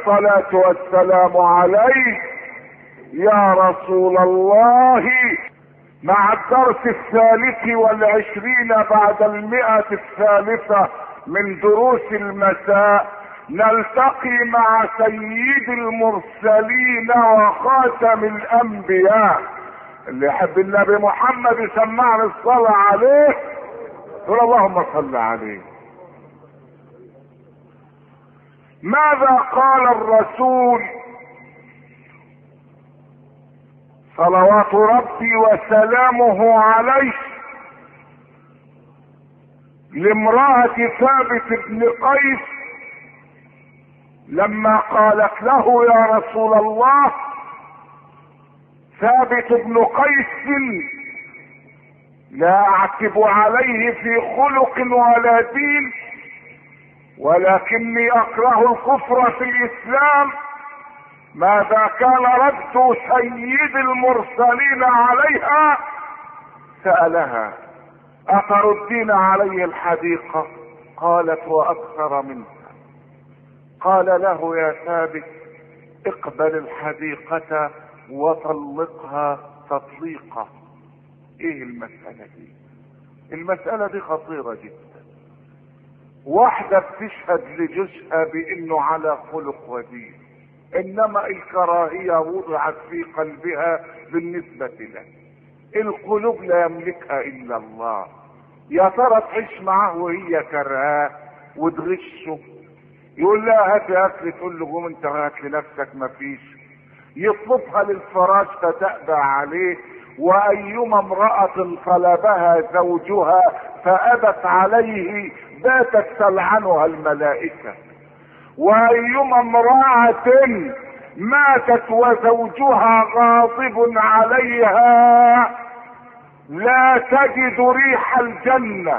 الصلاة والسلام عليك يا رسول الله مع الدرس الثالث والعشرين بعد المئة الثالثة من دروس المساء نلتقي مع سيد المرسلين وخاتم الانبياء اللي يحب النبي محمد يسمعنا الصلاة عليه قل اللهم صل عليه ماذا قال الرسول صلوات ربي وسلامه عليه لامرأة ثابت بن قيس لما قالت له يا رسول الله ثابت بن قيس لا اعتب عليه في خلق ولا دين ولكني اكره الكفر في الاسلام ماذا كان رد سيد المرسلين عليها سالها اتردين علي الحديقه قالت واكثر منها قال له يا ثابت اقبل الحديقه وطلقها تطليقه ايه المساله دي المساله دي خطيره جدا واحده بتشهد لجوزها بانه على خلق ودين انما الكراهيه وضعت في قلبها بالنسبه له القلوب لا يملكها الا الله يا ترى تعيش معاه وهي كرهاه وتغشه يقول لها هات اكل تقول له قوم انت هات لنفسك مفيش يطلبها للفراش فتأبى عليه وايما امرأة طلبها زوجها فابت عليه باتت تلعنها الملائكة وايما امرأة ماتت وزوجها غاضب عليها لا تجد ريح الجنة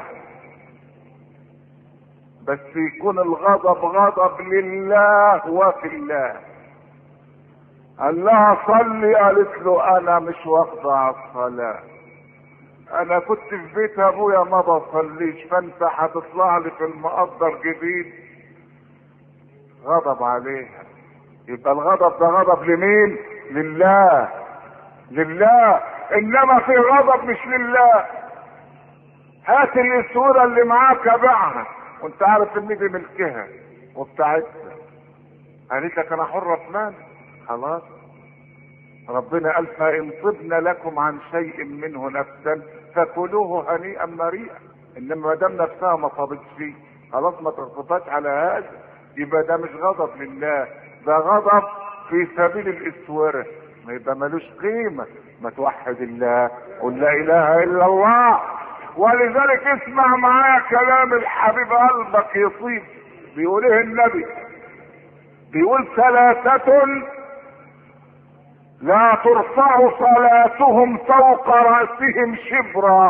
بس يكون الغضب غضب لله وفي الله قال لها صلي قالت له انا مش واخده على الصلاه انا كنت في بيت ابويا ما بصليش فانت هتطلع لي في المقدر جديد غضب عليها يبقى الغضب ده غضب لمين لله لله انما في غضب مش لله هات الاسوره اللي معاك بيعها وانت عارف ان دي ملكها وبتاعتها قالت لك انا حره في مالي خلاص ربنا قال فان طبن لكم عن شيء منه نفسا فكلوه هنيئا مريئا انما ما دام نفسها ما طابتش فيه خلاص ما تغضبهاش على هذا يبقى ده مش غضب لله ده غضب في سبيل الاسوره ما يبقى ملوش قيمه ما توحد الله قل لا اله الا الله ولذلك اسمع معايا كلام الحبيب قلبك يطيب بيقول ايه النبي بيقول ثلاثة لا ترفع صلاتهم فوق رأسهم شبرا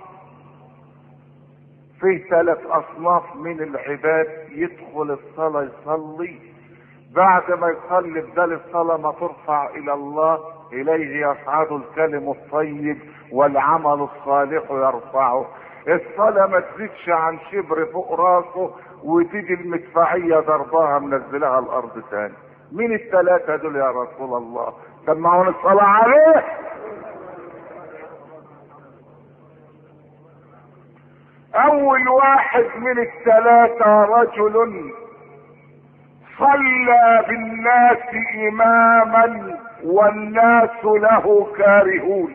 في ثلاث اصناف من العباد يدخل الصلاة يصلي بعد ما يصلي بدل الصلاة ما ترفع الى الله اليه يصعد الكلم الطيب والعمل الصالح يرفعه الصلاة ما تزيدش عن شبر فوق راسه وتيجي المدفعية ضرباها منزلها الارض تاني مين الثلاثة دول يا رسول الله سمعون الصلاة عليه اول واحد من الثلاثة رجل صلى بالناس اماما والناس له كارهون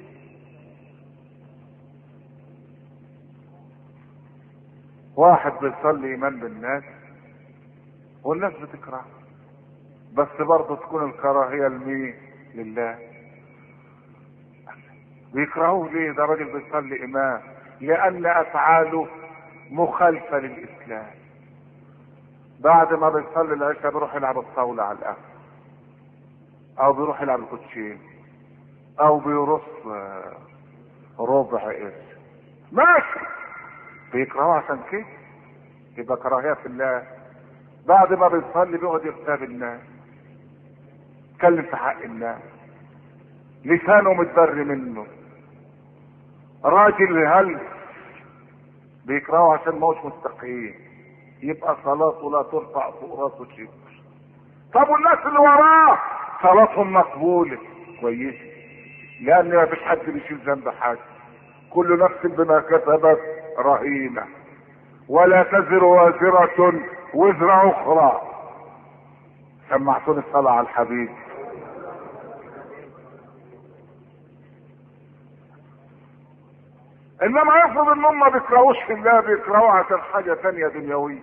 واحد بيصلي ايمان بالناس والناس بتكره بس برضه تكون الكراهيه لمين لله بيكرهوه ليه ده راجل بيصلي امام لان افعاله مخالفه للاسلام بعد ما بيصلي العشاء بيروح يلعب الطاوله على القهوه او بيروح يلعب الكوتشين او بيرص ربع قرش ماشي بيكرهوه عشان كده يبقى كراهيه في الله بعد ما بيصلي بيقعد يغتاب الناس يتكلم في حق الناس لسانه متبري منه راجل هل بيكرهه عشان ما هوش مستقيم يبقى صلاته لا ترفع فوق راسه شبر طب والناس اللي وراه صلاتهم مقبولة كويس لان ما فيش حد بيشيل ذنب حد كل نفس بما كسبت رهينة ولا تزر وازرة وزر اخرى سمعتوني الصلاة على الحبيب انما يفرض ان هم ما بيكرهوش في الله بيكرهوه عشان حاجه ثانيه دنيويه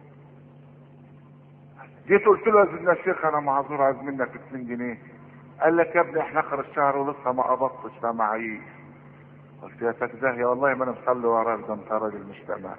جيت قلت له يا سيدنا الشيخ انا معذور عايز منك 2 جنيه قال لك يا ابني احنا اخر الشهر ولسه ما قبضتش فمعيش قلت يا تكزاهية والله ما انا مصلي وراك ده انت راجل مش تمام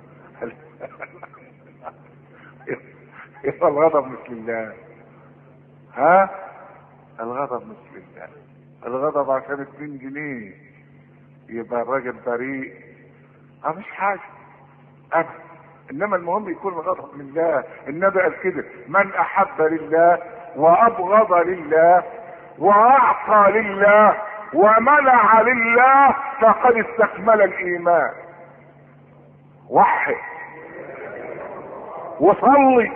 يبقى الغضب مش لله ها الغضب مش لله الغضب عشان 2 جنيه يبقى الراجل بريء اه مش حاجه ابدا انما المهم يكون الغضب من الله النبي قال كده من احب لله وابغض لله واعطى لله ومنع لله فقد استكمل الايمان وحد وصلي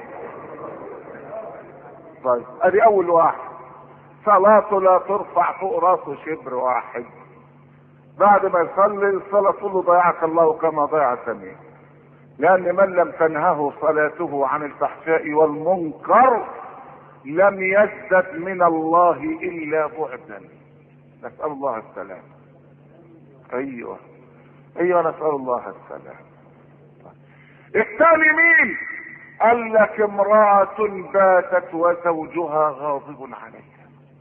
طيب ادي اول واحد صلاته لا ترفع فوق راسه شبر واحد بعد ما يصلي الصلاة تقول له ضيعك الله كما ضيع سمين لأن من لم تنهه صلاته عن الفحشاء والمنكر لم يزدد من الله إلا بعدا نسأل الله السلام أيوه أيوه نسأل الله السلام الثاني مين قال لك امرأة باتت وزوجها غاضب عليها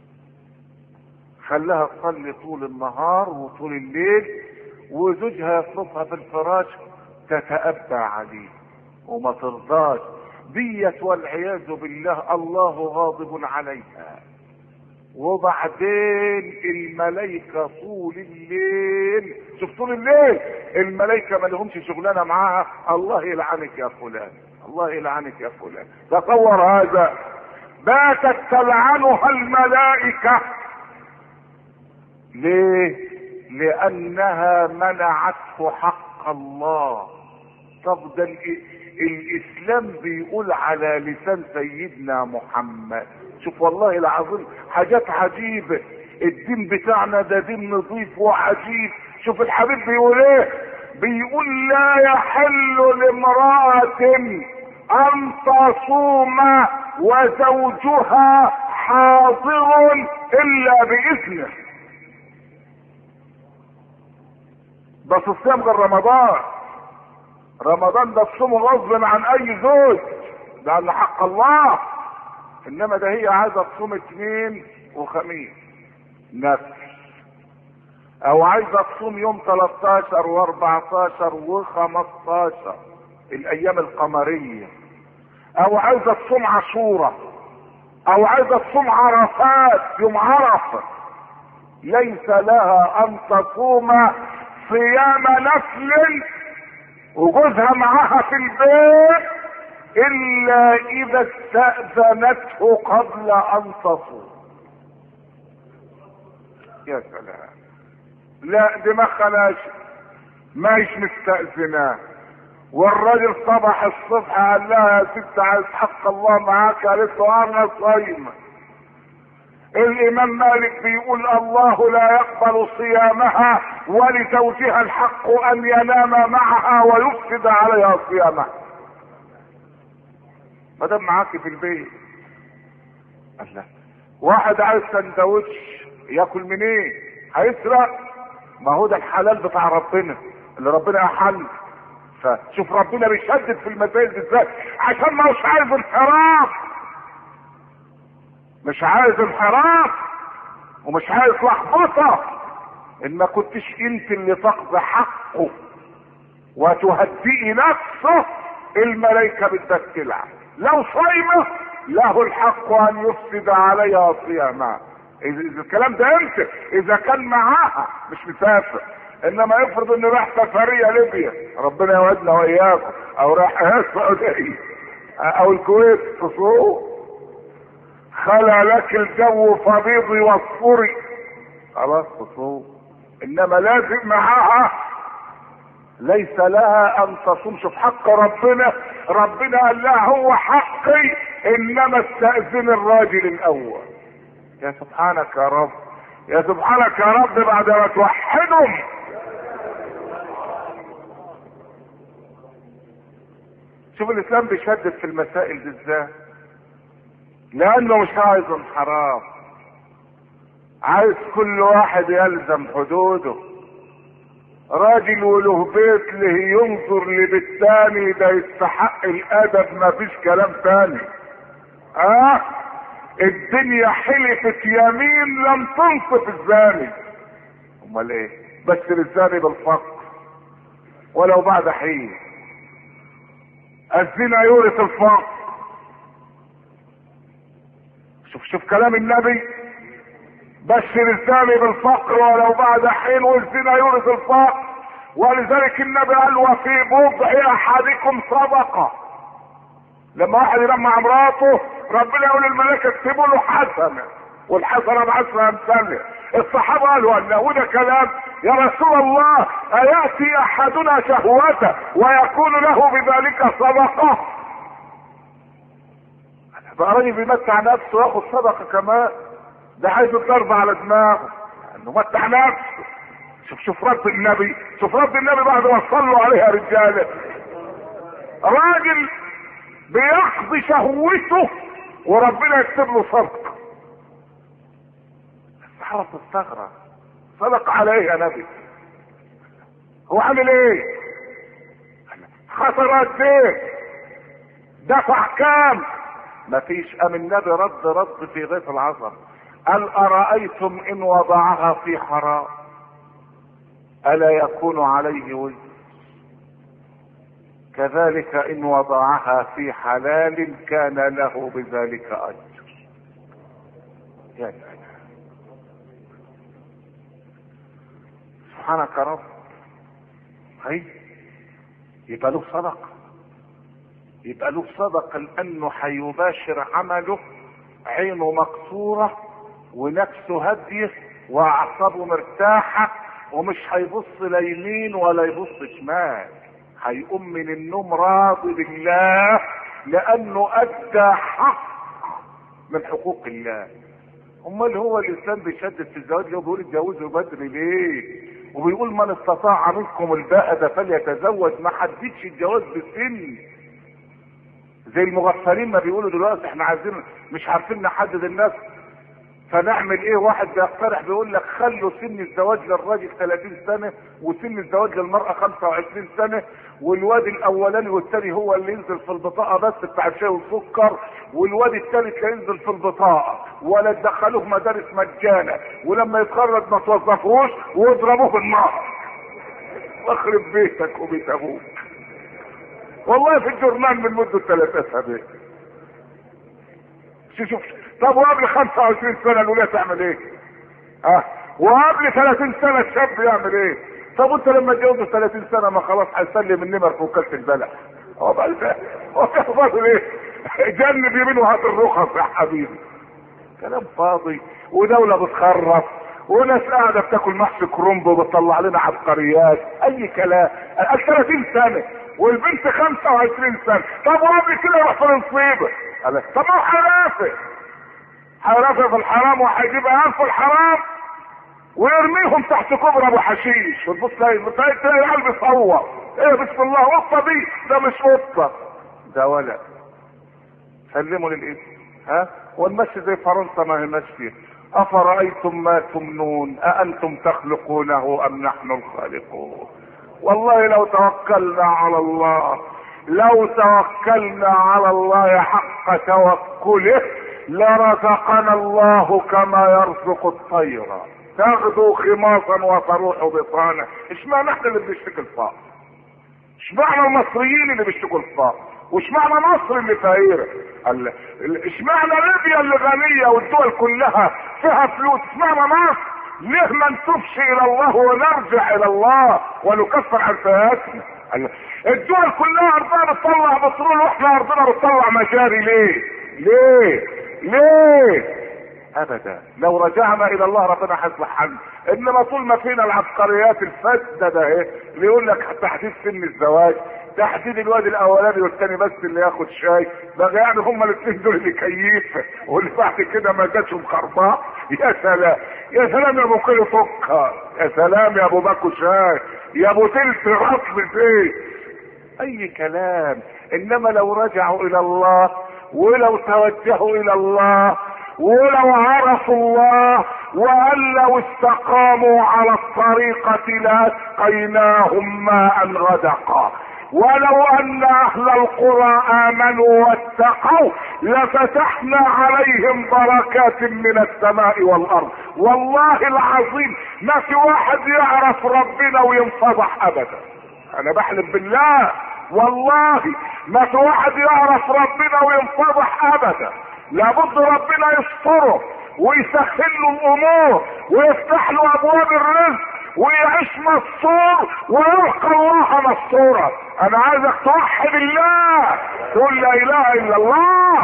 خلاها تصلي طول النهار وطول الليل وزوجها يصرفها في الفراش تتأبى عليه وما ترضاش ديت والعياذ بالله الله غاضب عليها وبعدين الملائكة طول الليل شوف طول الليل الملائكة ما لهمش شغلانة معاها الله يلعنك يا فلان الله يلعنك يا فلان تصور هذا باتت تلعنها الملائكة ليه لانها منعته حق الله طب ده الاسلام بيقول على لسان سيدنا محمد شوف والله العظيم حاجات عجيبة الدين بتاعنا ده دين نظيف وعجيب شوف الحبيب بيقول ايه بيقول لا يحل لامرأة ان تصوم وزوجها حاضر الا باذنه بس الصيام غير رمضان رمضان ده تصومه غصب عن اي زوج ده اللي حق الله انما ده هي عايزه تصوم اثنين وخميس نفس او عايزه تصوم يوم 13 و14 و15 الايام القمريه او عايزه تصوم عاشوره او عايزه تصوم عرفات يوم عرفه ليس لها ان تصوم صيام نفل وجوزها معاها في البيت الا اذا استاذنته قبل ان تصوم يا سلام لا دي ما خلاش مايش مستأذناه والراجل صبح الصبح قال لها يا ست عايز حق الله معاك قالت له انا صايمه الامام مالك بيقول الله لا يقبل صيامها ولزوجها الحق ان ينام معها ويفسد عليها صيامها ما دام معاكي في البيت الله واحد عايز سندوتش ياكل منين إيه؟ هيسرق ما هو ده الحلال بتاع ربنا اللي ربنا احل فشوف ربنا بيشدد في المسائل بالذات عشان ما هوش عايز انحراف مش عايز انحراف ومش عايز لخبطه ان ما كنتش انت اللي تقضي حقه وتهدئي نفسه الملائكه بدك تلعب لو صايمه له الحق ان يفسد عليها صيامها اذا الكلام ده امتى اذا كان معاها مش مسافر انما يفرض انه راح سفريه ليبيا ربنا يوعدنا واياكم او راح السعوديه او الكويت تصوم خلى لك الجو فبيضي واصفري خلاص تصوم انما لازم معاها ليس لها ان تصوم شوف حق ربنا ربنا قال لها هو حقي انما استأذن الراجل الاول يا سبحانك يا رب يا سبحانك يا رب بعد ما توحدهم شوف الاسلام بيشدد في المسائل دي ازاي لانه مش عايز انحراف عايز كل واحد يلزم حدوده راجل وله بيت له ينظر لبيت تاني ده يستحق الادب مفيش كلام تاني اه الدنيا حلفت يمين لم تنصف الزاني امال ايه بشر الزاني بالفقر ولو بعد حين الزنا يورث الفقر شوف شوف كلام النبي بشر الزاني بالفقر ولو بعد حين والزنا يورث الفقر ولذلك النبي قال وفي بضع احدكم صدقه لما واحد يلمع مراته ربنا يقول للملائكه اكتبوا له حسنه والحسنه بعشر امثالها الصحابه قالوا ان وده كلام يا رسول الله اياتي احدنا شهوته ويكون له بذلك صدقه بقى راجل بيمتع نفسه وياخد صدقه كمان ده عايز الضرب على دماغه انه متع نفسه شوف شوف رد النبي شوف رد النبي بعد ما صلوا عليها رجاله راجل بيقضي شهوته وربنا يكتب له صدقه الصحابه تستغرب صدق على ايه يا نبي هو عامل ايه خسر قد ايه دفع كام مفيش قام النبي رد رد في غيث العصر قال ارايتم ان وضعها في حرام الا يكون عليه وزر كذلك ان وضعها في حلال كان له بذلك اجر يا سلام سبحانك يا رب هي يبقى له صدقه يبقى له صدقه لانه هيباشر عمله عينه مكسوره ونفسه هاديه واعصابه مرتاحه ومش هيبص لا يمين ولا يبص شمال هيقوم من النوم راضي بالله لانه ادى حق من حقوق الله امال هو الاسلام بيشدد في الزواج ليه بيقول اتجوزوا بدري ليه وبيقول من استطاع منكم الباءة فليتزوج ما حددش الجواز بالسن زي المغفلين ما بيقولوا دلوقتي احنا عايزين مش عارفين نحدد الناس فنعمل ايه واحد بيقترح بيقول لك خلوا سن الزواج للراجل 30 سنه وسن الزواج للمراه 25 سنه والواد الاولاني والثاني هو اللي ينزل في البطاقه بس بتاع الشاي والسكر والواد الثالث هينزل في البطاقه ولا تدخلوه مدارس مجانا ولما يتخرج ما توظفوش واضربوه بالنار واخرب بيتك وبيت ابوك والله في الجورنال من مده ثلاثة اسابيع شوف شوف طب وقبل 25 سنه الولايه تعمل ايه؟ اه وقبل 30 سنه الشاب يعمل ايه؟ طب انت لما تجوزه 30 سنه ما خلاص هيسلم النمر في وكاله البلد هو بقى هو فاضل ايه؟ جنب يمين وهات الرخص يا حبيبي كلام فاضي ودوله بتخرف وناس قاعده بتاكل محشي كرنب وبتطلع لنا عبقريات اي كلام 30 سنه والبنت 25 سنه طب وقبل كده يروح في المصيبه طب ما هو حرافه حرافه في الحرام وهيجيب عيال في الحرام ويرميهم تحت كبر ابو حشيش وتبص تلاقي تلاقي تلاقي العيال بيصور ايه بسم الله قطه دي ده مش قطه ده ولد سلموا للاسم ها والمشي زي فرنسا ما هي ماشيه افرايتم ما تمنون اانتم تخلقونه ام نحن الخالقون والله لو توكلنا على الله لو توكلنا على الله حق توكله لرزقنا الله كما يرزق الطير تغدو خماصا وتروح بطانا اشمعنى احنا اللي بنشتكي الفقر اشمعنى المصريين اللي بيشتكوا الفقر واشمعنى مصر اللي فقيره اشمعنى ليبيا اللي غنيه والدول كلها فيها فلوس اشمعنى مصر ليه ما نتوبش الى الله ونرجع الى الله ونكفر عن سيئاتنا الدول كلها ارضها بتطلع بترول واحنا ارضنا بتطلع مجاري ليه ليه ليه ابدا لو رجعنا الى الله ربنا هيصلح حالنا انما طول ما فينا العبقريات الفاسده ده ايه اللي يقول لك تحديد سن الزواج تحديد الواد الاولاني والثاني بس اللي ياخد شاي بقى يعني هما الاثنين دول اللي كيف واللي بعد كده ما جاتهم خرباء يا سلام يا سلام يا ابو كيلو فكه يا سلام يا ابو باكو شاي يا ابو تلت رطل زيت اي كلام انما لو رجعوا الى الله ولو توجهوا الى الله ولو عرفوا الله وان لو استقاموا على الطريقة لاسقيناهم ماء غدقا ولو ان اهل القرى امنوا واتقوا لفتحنا عليهم بركات من السماء والارض والله العظيم ما في واحد يعرف ربنا وينفضح ابدا انا بحلف بالله والله ما في واحد يعرف ربنا وينفضح ابدا لابد ربنا يستره ويسهل له الامور ويفتح له ابواب الرزق ويعيش مستور ويلقى الله مستورا انا عايزك توحد الله تقول لا اله الا الله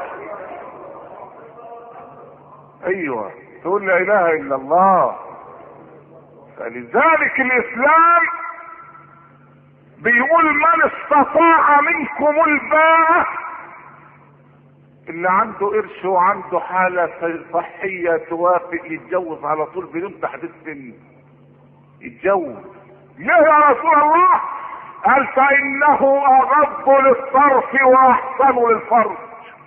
ايوه تقول لا اله الا الله فلذلك الاسلام بيقول من استطاع منكم الباء اللي عنده قرش وعنده حالة صحية توافق يتجوز على طول بدون تحديد سن يتجوز ليه يا رسول الله قال فإنه أغض للطرف وأحسن للفرج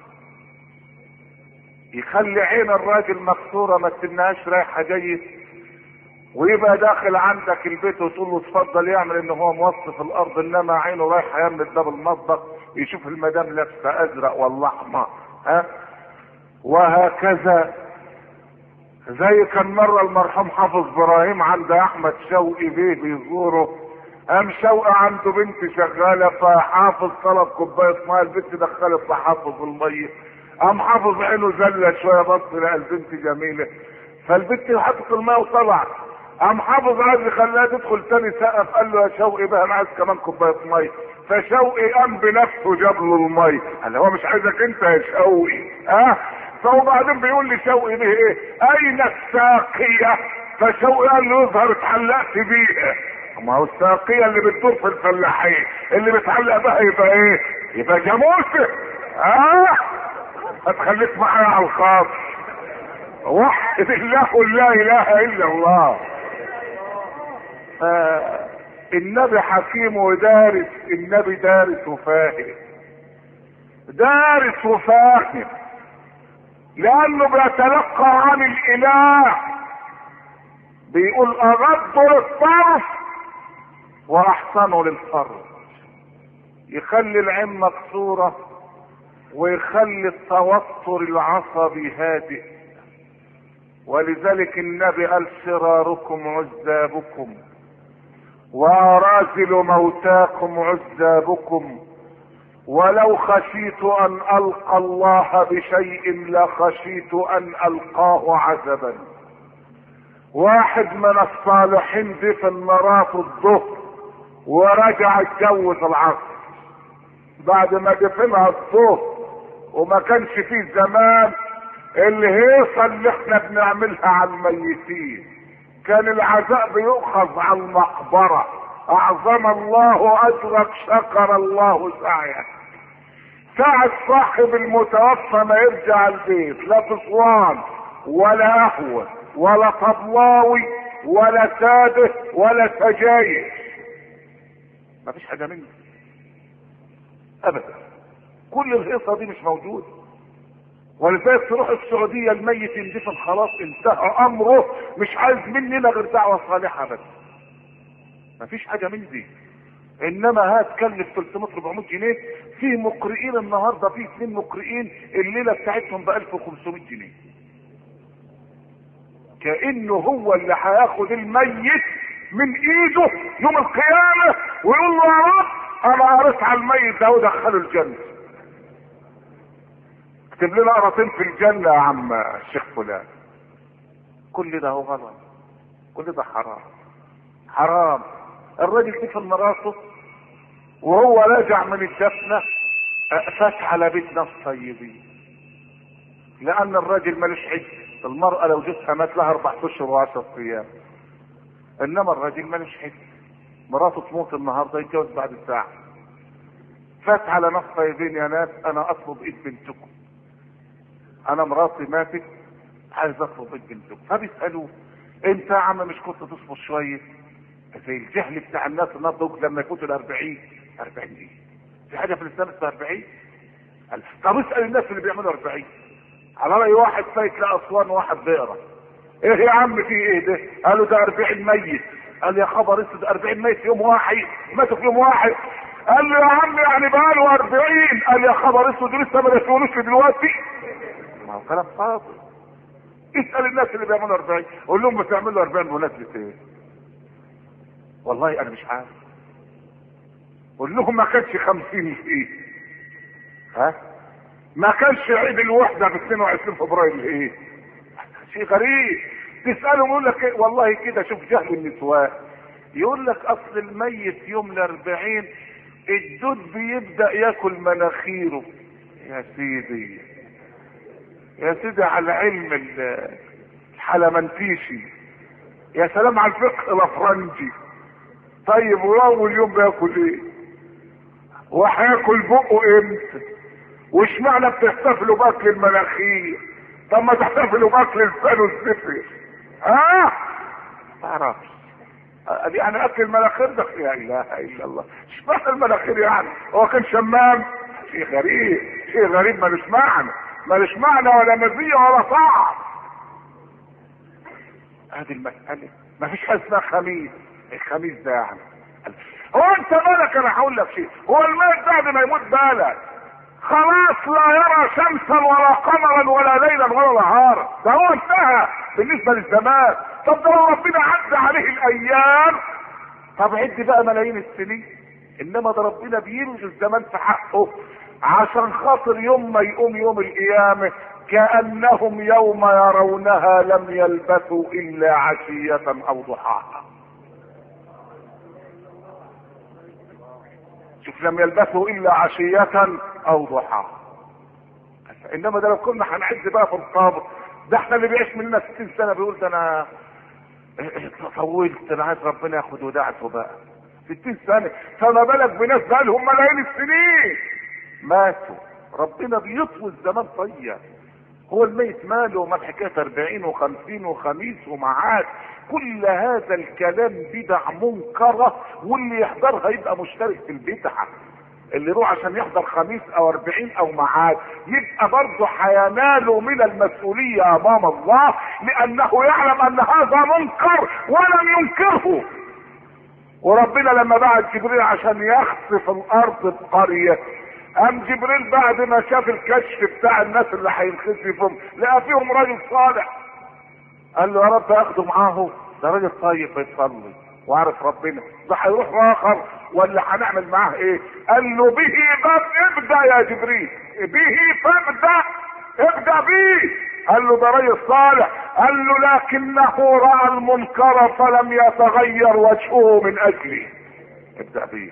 يخلي عين الراجل مكسورة ما تستناش رايحة جاية ويبقى داخل عندك البيت وتقول له اتفضل يعمل ان هو موصف في الارض انما عينه رايحه يعمل باب المطبخ يشوف المدام لابسه ازرق ولا احمر ها وهكذا زي كان مرة المرحوم حافظ ابراهيم عند احمد شوقي بيه بيزوره قام شوقي عنده بنت شغالة فحافظ طلب كوباية ميه البنت دخلت لحافظ المية قام حافظ عينه زلة شوية بص لقى البنت جميلة فالبنت حطت الماء وطلعت قام حافظ عايز يخليها تدخل تاني سقف قال له يا شوقي بقى انا عايز كمان كوبايه ميه فشوقي قام بنفسه جاب له الميه قال هو مش عايزك انت يا شوقي ها أه؟ فهو بعدين بيقول لي شوقي به ايه اين الساقيه فشوقي قال له يظهر اتعلقت بيها ما هو الساقيه اللي بتدور في الفلاحين اللي بتعلق بها يبقى ايه يبقى جاموسه ها أه؟ هتخليك معايا على الخاص وحد الله قل لا اله الا الله آه النبي حكيم ودارس النبي دارس وفاهم دارس وفاهم لانه بيتلقى عن الاله بيقول اغض للطرف واحسن للفرج يخلي العين مكسوره ويخلي التوتر العصبي هادئ ولذلك النبي قال شراركم عذابكم وارازل موتاكم عذابكم ولو خشيت ان القى الله بشيء لخشيت ان القاه عذبا واحد من الصالحين دفن مراته الظهر ورجع اتجوز العصر بعد ما دفنها الظهر وما كانش فيه زمان الهيصه اللي احنا بنعملها على الميتين كان العزاء بيؤخذ على المقبره اعظم الله اجرك شكر الله سعيه ساعة صاحب المتوفى ما يرجع البيت لا تصوان ولا قهوة ولا طبلاوي ولا سادة ولا سجاير ما فيش حاجة منه ابدا كل الهيصة دي مش موجودة ولذلك تروح السعودية الميت يندفن خلاص انتهى امره مش عايز مننا غير دعوة صالحة بس مفيش حاجة من دي انما هتكلف 300 400 جنيه في مقرئين النهارده في اثنين مقرئين الليله بتاعتهم ب 1500 جنيه كانه هو اللي هياخد الميت من ايده يوم القيامه ويقول له يا رب انا قريت على الميت ده ودخله الجنه اكتب لنا قراطين في الجنه يا عم الشيخ فلان كل ده هو غلط كل ده حرام حرام الراجل دفن مراته وهو راجع من الدفنة فات على بيت ناس طيبين لأن الراجل ملوش حج المرأة لو جوزها مات لها أربع أشهر وعشر أيام إنما الراجل ملوش حج مراته تموت النهاردة يتجوز بعد ساعة فات على ناس طيبين يا ناس انا اطلب ايد بنتكم انا مراتي ماتت عايز اطلب ايد بنتكم فبيسالوه انت يا عم مش كنت تصبر شويه زي الجهل بتاع الناس النهارده لما يفوتوا ال 40 40 ايه؟ في حاجه في الاسلام اسمها 40 قال طب اسال الناس اللي بيعملوا 40 على راي واحد فايت لاسوان واحد بيقرا ايه يا عم في ايه ده؟ قالوا ده 40 ميت قال يا خبر اسود 40 ميت في يوم واحد ماتوا في يوم واحد قال له يا عم يعني بقاله 40 قال يا خبر اسود لسه ما دفنوش دلوقتي ما هو كلام فاضي اسال الناس اللي بيعملوا 40 قول لهم بتعملوا 40 بمناسبه ايه؟ والله انا مش عارف قول لهم ما كانش 50 ايه؟ ها؟ ما كانش عيد الوحده ب 22 فبراير ايه؟ شيء غريب تسالهم يقول لك إيه؟ والله كده شوف جهل النسوان يقول لك اصل الميت يوم الاربعين الدود بيبدا ياكل مناخيره يا سيدي يا سيدي على علم الحلمنتيشي يا سلام على الفقه الافرنجي طيب واول يوم بياكل ايه وهياكل بقه امتى وش معنى بتحتفلوا باكل المناخير طب ما تحتفلوا باكل لسانه الزفر ها تعرفش يعني اكل المناخير ده لا اله الا الله اشمعنى المناخير يعني هو كان شمام شيء غريب شيء غريب ملوش معنى ملوش معنى ولا مزيه ولا طعم هذه المسألة ما فيش حاجة اسمها خميس الخميس ده يعني هو انت مالك انا هقول لك شيء هو الميت بعد ما يموت بالك خلاص لا يرى شمسا ولا قمرا ولا ليلا ولا نهارا ده هو انتهى بالنسبه للزمان طب ده لو ربنا عدى عليه الايام طب عد بقى ملايين السنين انما ده ربنا بيلغي الزمان في حقه عشان خاطر يوم ما يقوم يوم القيامه كانهم يوم يرونها لم يلبثوا الا عشيه او ضحاها شوف لم يلبثوا الا عشية او ضحاها انما ده لو كنا هنعد بقى في القبر ده احنا اللي بيعيش مننا 60 سنه بيقول ده انا طولت انا عايز ربنا ياخد وداعته بقى 60 سنه فما بالك بناس بقى لهم ملايين السنين ماتوا ربنا بيطوي الزمان طيب هو الميت ماله ما حكايه 40 و50 وخميس ومعاد كل هذا الكلام بدع منكره واللي يحضرها يبقى مشترك في البدعه اللي يروح عشان يحضر خميس او اربعين او معاد يبقى برضه هينال من المسؤولية امام الله لانه يعلم ان هذا منكر ولم ينكره وربنا لما بعت جبريل عشان يخسف الارض بقرية قام جبريل بعد ما شاف الكشف بتاع الناس اللي هينخسفهم لقى فيهم راجل صالح قال له يا رب اخده معاه ده راجل طيب بيصلي وعارف ربنا ده هيروح اخر ولا هنعمل معاه ايه قال له به باب ابدا يا جبريل به فابدا ابدا به قال له ده راجل صالح قال له لكنه راى المنكر فلم يتغير وجهه من اجله ابدا به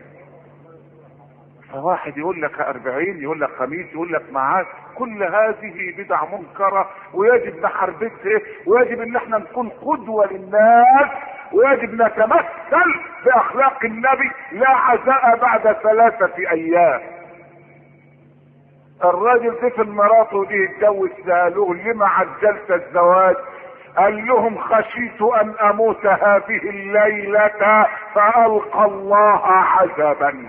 فواحد يقول لك أربعين يقول لك خميس يقول لك معاد كل هذه بدع منكرة ويجب نحربتها ويجب ان احنا نكون قدوة للناس ويجب نتمثل باخلاق النبي لا عزاء بعد ثلاثة ايام الراجل دفن مراته دي اتجوز سالوه لما عجلت الزواج قال لهم خشيت ان اموت هذه الليلة فالقى الله عجبا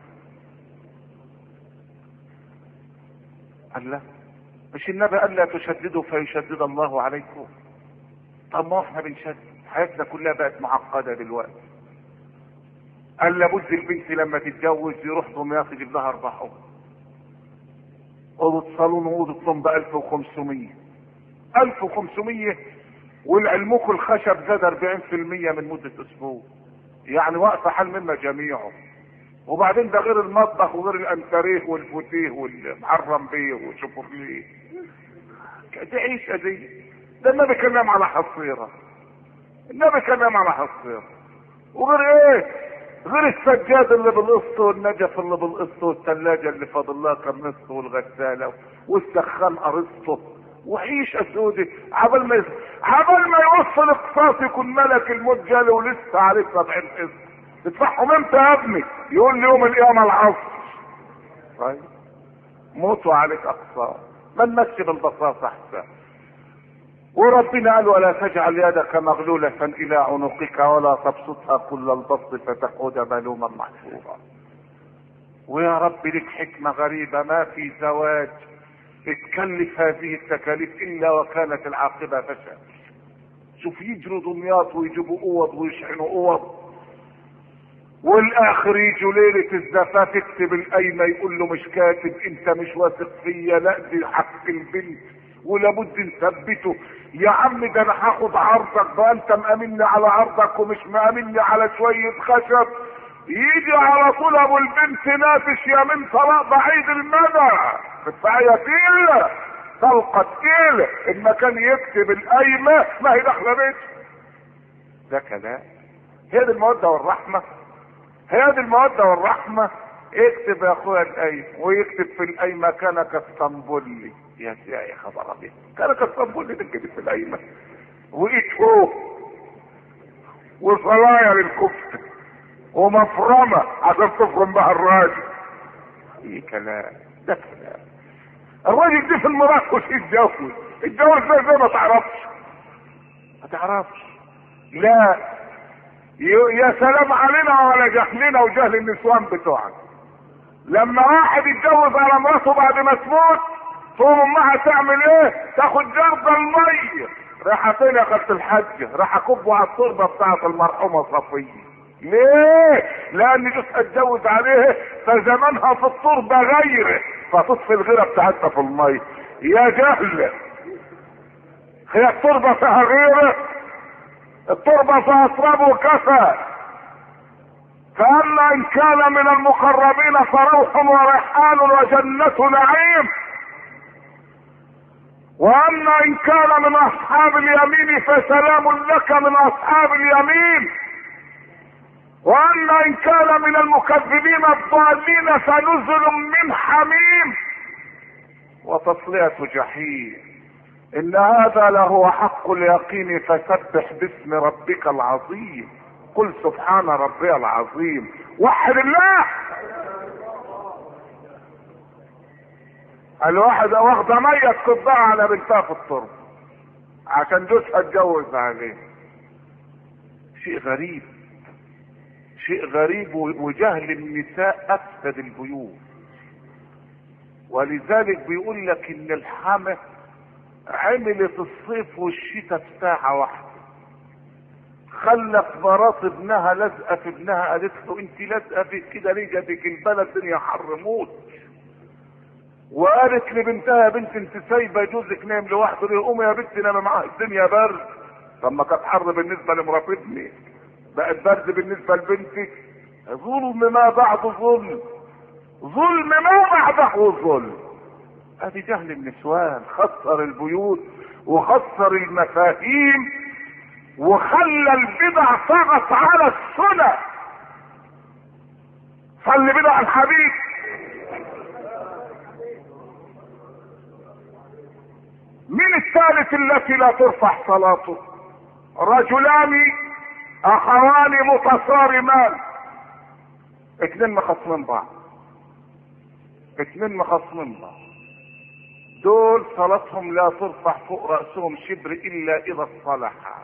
قال لا مش النبي قال لا تشددوا فيشدد الله عليكم طب ما احنا بنشدد حياتنا كلها بقت معقده دلوقتي قال لابد البنت لما تتجوز يروح دمياط يجيب لها اربع حب اوضه صالون واوضه نوم ب 1500 1500 والعلموك الخشب زاد 40% من مده اسبوع يعني واقفه حال مما جميعه وبعدين ده غير المطبخ وغير الانتريه والفوتيه والمحرم بيه وشوفورليه دي عيشة دي ده النبي كان نام على حصيرة النبي كان نام على حصيرة وغير ايه غير السجاد اللي بالقسط والنجف اللي بالقسط والثلاجة اللي فاضل لها كم نص والغسالة والسخان قرصته وعيشة سودة عبل ما عبل ما يوصل اقساط يكون ملك الموت جالي ولسه عليه 70 قسط تدفعهم امتى يا ابني يقول لي يوم القيامة العصر طيب موتوا عليك اقصى ما نمشي بالبساطة احسن وربنا قال ولا تجعل يدك مغلولة الى عنقك ولا تبسطها كل البسط فتقعد ملوما محفورا ويا رب لك حكمة غريبة ما في زواج تكلف هذه التكاليف الا وكانت العاقبة فشل شوف يجروا دمياط ويجيبوا اوض ويشحنوا اوض والاخر يجوا ليلة الزفاف يكتب القايمة يقول له مش كاتب انت مش واثق فيا لا دي حق البنت ولابد نثبته يا عم ده انا هاخد عرضك بقى انت مأمني على عرضك ومش مأمني على شوية خشب يجي على طول ابو البنت نافش يا من طلاق بعيد المدى الدفاعية تقيلة طلقة تقيلة اما كان يكتب القايمة ما هي داخلة بيته ده كلام هي دي المودة والرحمة هي دي المودة والرحمة اكتب يا اخويا القايمة ويكتب في القايمة كان كاسطنبولي يا يا خبر ابيض كان كاسطنبولي تكتب في القايمة وايد فوق وصلايا للكفتة ومفرمة عشان تفرم بها الراجل ايه كلام ده كلام الراجل دي في المراكش يتجوز اتجوز ده زي ما تعرفش ما تعرفش لا يا سلام علينا وعلى جهلنا وجهل النسوان بتوعنا لما واحد يتجوز على مراته بعد ما تموت تقوم امها تعمل ايه تاخد جرد الميه راح فين يا خالة الحاج راح اكبه على التربه بتاعت المرحومه صفيه ليه لان جوزها اتجوز عليه فزمانها في التربه غيره فتطفي الغيره بتاعتها في الميه يا جهل هي التربه فيها غيره التربه فيها تراب وكفى فاما ان كان من المقربين فروح وريحان وجنة نعيم واما ان كان من اصحاب اليمين فسلام لك من اصحاب اليمين واما ان كان من المكذبين الضالين فنزل من حميم وتصلية جحيم ان هذا لهو حق اليقين فسبح باسم ربك العظيم قل سبحان ربي العظيم وحد الله الواحدة واخدة مية تكبها على بنتها في التربة عشان جوزها اتجوز عليه شيء غريب شيء غريب وجهل النساء افسد البيوت ولذلك بيقول لك ان الحمى عملت الصيف والشتاء في ساعة واحدة خلت مرات ابنها لازقة في ابنها قالت له انت لازقة في كده ليه جابك البلد الدنيا حر موت وقالت لبنتها يا بنت انت سايبه جوزك نايم لوحده ليه قومي يا بنتي نام معاه الدنيا برد طب ما كانت حر بالنسبه لمرات ابني بقت برد بالنسبه لبنتي ظلم ما بعد ظلم ظلم ما بعده ظلم ادي جهل النسوان خسر البيوت وخسر المفاهيم وخلى البدع طغت على السنة صلي بدع الحبيب من الثالث التي لا ترفع صلاته رجلان اخوان متصارمان اتنين مخصمين بعض اتنين مخصمين بعض دول صلاتهم لا ترفع فوق رأسهم شبر الا اذا اصطلحا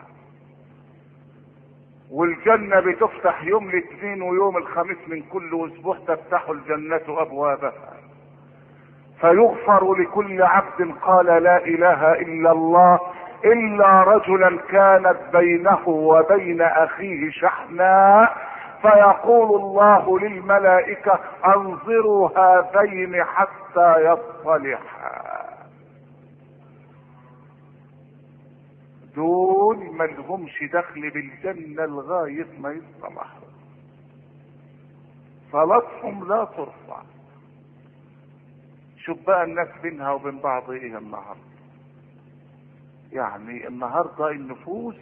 والجنة بتفتح يوم الاثنين ويوم الخميس من كل اسبوع تفتح الجنة ابوابها فيغفر لكل عبد قال لا اله الا الله الا رجلا كانت بينه وبين اخيه شحناء فيقول الله للملائكة انظروا هذين حتى يصطلحا دول ما لهمش دخل بالجنة لغاية ما يصطلحوا صلاتهم لا ترفع شوف بقى الناس بينها وبين بعض ايه النهارده يعني النهارده النفوس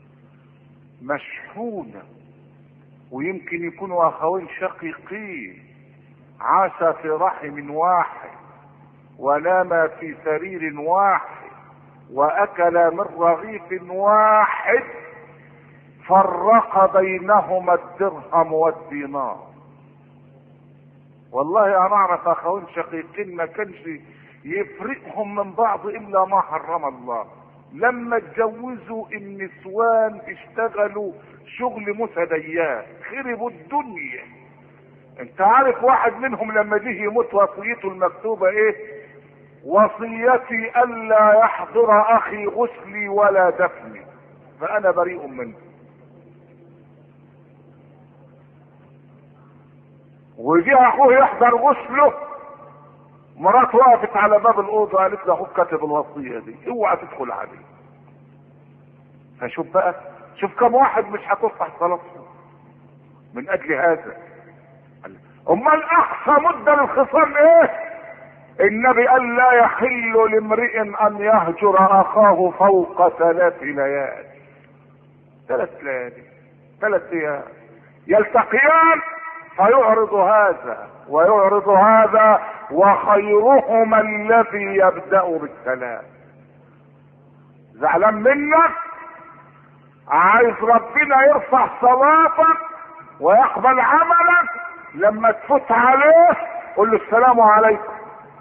مشحونه ويمكن يكونوا اخوين شقيقين عاشا في رحم واحد وناما في سرير واحد واكل من رغيف واحد فرق بينهما الدرهم والدينار والله انا اعرف اخوين شقيقين ما كانش يفرقهم من بعض الا ما حرم الله لما اتجوزوا النسوان اشتغلوا شغل مسديات خربوا الدنيا انت عارف واحد منهم لما جه يموت وصيته المكتوبة ايه وصيتي الا يحضر اخي غسلي ولا دفني فانا بريء منه وجه اخوه يحضر غسله مراته وقفت على باب الاوضه قالت له اخوك كاتب الوصيه دي اوعى تدخل عليه فشوف بقى شوف كم واحد مش هتصلح صلاته من اجل هذا امال اقصى مده للخصام ايه النبي قال لا يحل لامرئ ان يهجر اخاه فوق ثلاث ليال ثلاث ليالي ثلاث ايام يلتقيان فيعرض هذا ويعرض هذا وخيرهما الذي يبدا بالسلام زعلان منك عايز ربنا يرفع صلاتك ويقبل عملك لما تفوت عليه قل له السلام عليكم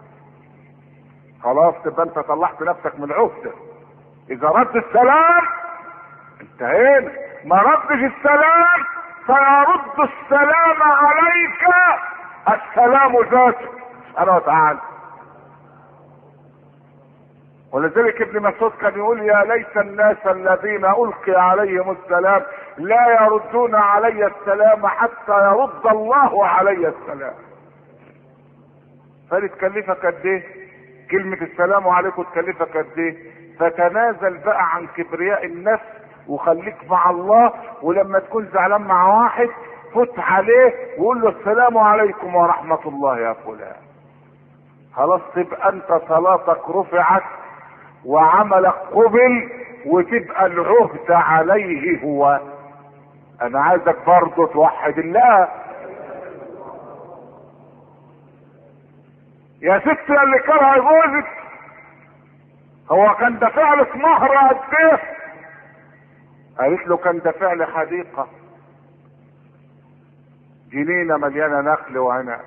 خلاص تبقى انت طلعت نفسك من العهده اذا رد السلام انتهينا ما ردش السلام فيرد السلام عليك السلام ذاته سبحانه وتعالى ولذلك ابن مسعود كان يقول يا ليت الناس الذين القي عليهم السلام لا يردون علي السلام حتى يرد الله علي السلام فدي تكلفك قد ايه كلمة السلام عليكم تكلفك قد ايه فتنازل بقى عن كبرياء النفس وخليك مع الله ولما تكون زعلان مع واحد فت عليه وقول له السلام عليكم ورحمة الله يا فلان خلاص تبقى انت صلاتك رفعت وعملك قبل وتبقى العهد عليه هو انا عايزك برضه توحد الله يا ست اللي كره جوزك هو كان دافع لك مهر قد ايه قالت له كان دافع لي حديقه جنينه مليانه نخل وعنب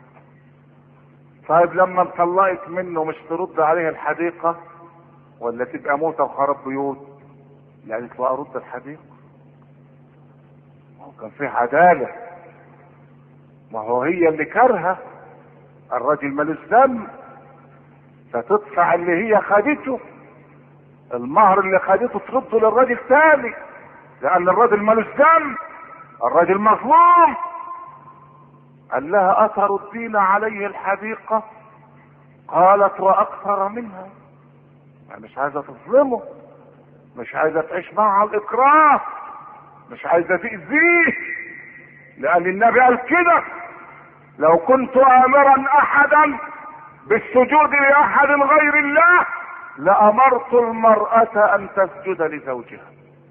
طيب لما انطلقت منه مش ترد عليه الحديقه ولا تبقى موتة وخراب بيوت يعني له ارد الحديقه ما هو كان في عداله ما هو هي اللي كارهه الراجل ملوش ذنب فتدفع اللي هي خدته المهر اللي خدته ترده للراجل تاني لان الراجل ملوش ذنب الراجل مظلوم قال لها اتردين عليه الحديقة قالت واكثر منها يعني مش عايزة تظلمه مش عايزة تعيش معه على الاكراه مش عايزة تأذيه لان النبي قال كده لو كنت امرا احدا بالسجود لاحد غير الله لامرت المرأة ان تسجد لزوجها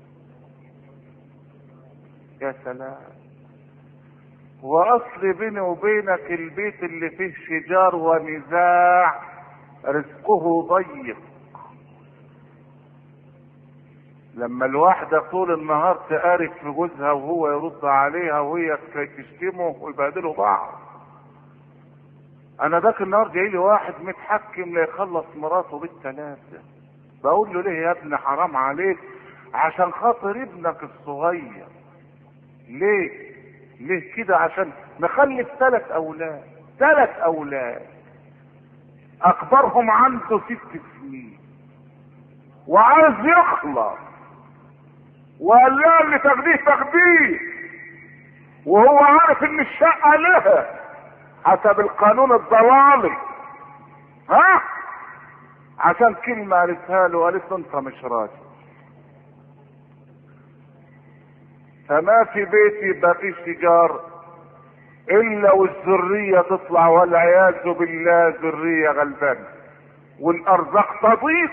يا سلام واصل بيني وبينك البيت اللي فيه شجار ونزاع رزقه ضيق لما الواحدة طول النهار تقارف في جوزها وهو يرد عليها وهي تشتمه ويبهدلوا بعض انا ذاك النهار جاي لي واحد متحكم ليخلص مراته بالثلاثة بقول له ليه يا ابني حرام عليك عشان خاطر ابنك الصغير ليه ليه كده عشان مخلف ثلاث اولاد ثلاث اولاد اكبرهم عنده ست سنين وعايز يخلص وقال لها اللي تاخديه تاخديه وهو عارف ان الشقه لها حسب القانون الضلالي ها عشان كلمة قالتها له قالت له انت مش راجل فما في بيتي يبقى فيه شجار الا والذرية تطلع والعياذ بالله ذرية غلبانة والارزاق تضيق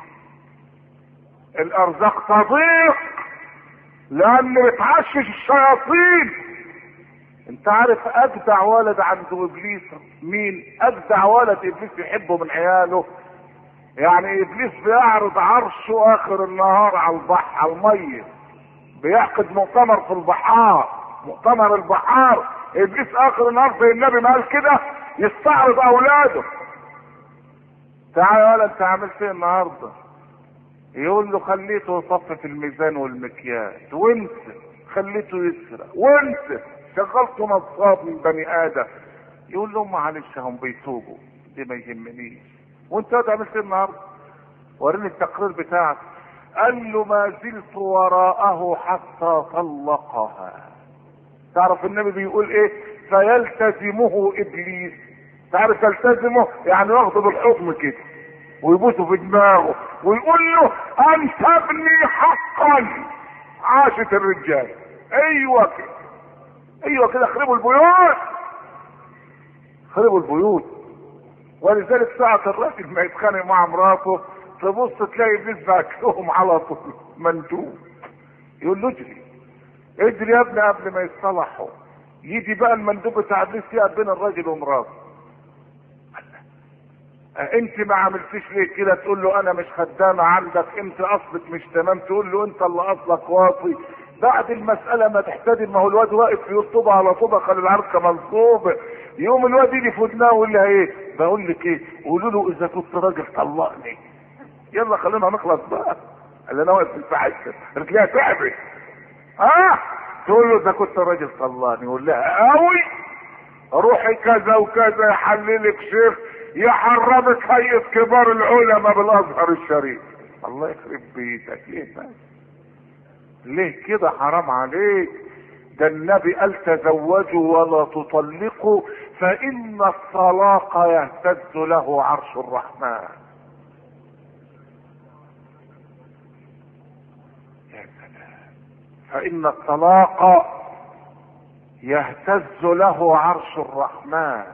الارزاق تضيق لان بتعشش الشياطين انت عارف اجدع ولد عند ابليس مين اجدع ولد ابليس يحبه من عياله يعني ابليس بيعرض عرشه اخر النهار على البحر على الميه بيعقد مؤتمر في البحار مؤتمر البحار ابليس اخر النهار زي النبي ما قال كده يستعرض اولاده تعالى يا ولد انت عملت ايه النهارده يقول له خليته يصفي الميزان والمكياج وانت خليته يسرق وانت شغلته نصاب من بني ادم يقول له معلش هم بيتوبوا دي ما يهمنيش وانت عملت ايه النهارده وريني التقرير بتاعك قال له ما زلت وراءه حتى طلقها تعرف النبي بيقول ايه فيلتزمه ابليس تعرف يلتزمه يعني ياخده بالحكم كده ويبوسه في دماغه ويقول له انت ابني حقا عاشت الرجال ايوه كده ايوه كده خربوا البيوت خربوا البيوت ولذلك ساعة الراجل ما يتخانق مع مراته تبص تلاقي ابليس باكلهم على طول مندوب يقول له اجري اجري يا ابني قبل ما يتصلحوا يجي بقى المندوب بتاع ابليس يقف بين الراجل ومراته انت ما عملتيش ليه كده تقول له انا مش خدامه عندك انت اصلك مش تمام تقول له انت اللي اصلك واطي بعد المسألة ما تحتدم ما هو الواد واقف في طوبة على طوبة خلي العركة منصوبة يوم الواد يجي في ودناه ويقول لها ايه بقول لك ايه قولوا له اذا كنت راجل طلقني يلا خلينا نخلص بقى قال انا واقف في الفحشة قالت لها تعبت اه تقول له اذا كنت راجل طلقني يقول لها قوي روحي كذا وكذا يحللك شيخ يحرمك هيئة كبار العلماء بالازهر الشريف الله يخرب بيتك ليه بس ليه كده حرام عليك ده النبي قال تزوجوا ولا تطلقوا فإن الطلاق يهتز له عرش الرحمن يا سلام فإن الطلاق يهتز له عرش الرحمن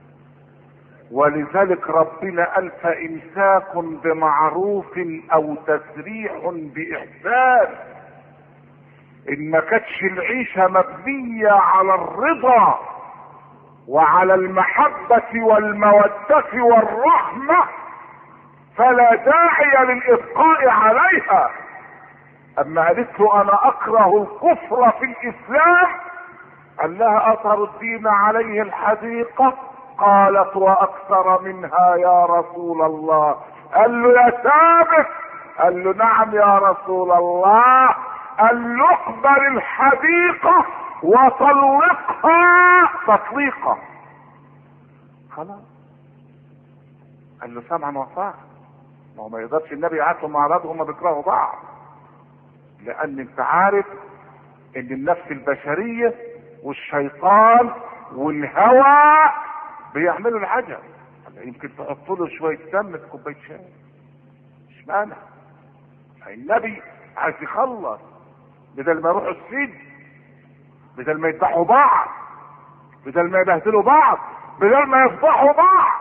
ولذلك ربنا قال فإمساك بمعروف أو تسريح بإحسان إن ما كانتش العيشة مبنية على الرضا وعلى المحبة والمودة والرحمة فلا داعي للإبقاء عليها أما قالت له أنا أكره الكفر في الإسلام قال لها أثر الدين عليه الحديقة قالت واكثر منها يا رسول الله قال له يا ثابت قال له نعم يا رسول الله قال له اقبل الحديقة وطلقها تطليقا خلاص قال له سمعا وطاعة ما هو ما يقدرش النبي يعاتهم مع بعض هما بيكرهوا بعض لان انت عارف ان النفس البشرية والشيطان والهوى بيعملوا العجب يمكن تحط له شويه دم في كوبايه شاي مش مانع النبي عايز يخلص بدل ما يروحوا السجن بدل ما يذبحوا بعض بدل ما يبهدلوا بعض بدل ما يفضحوا بعض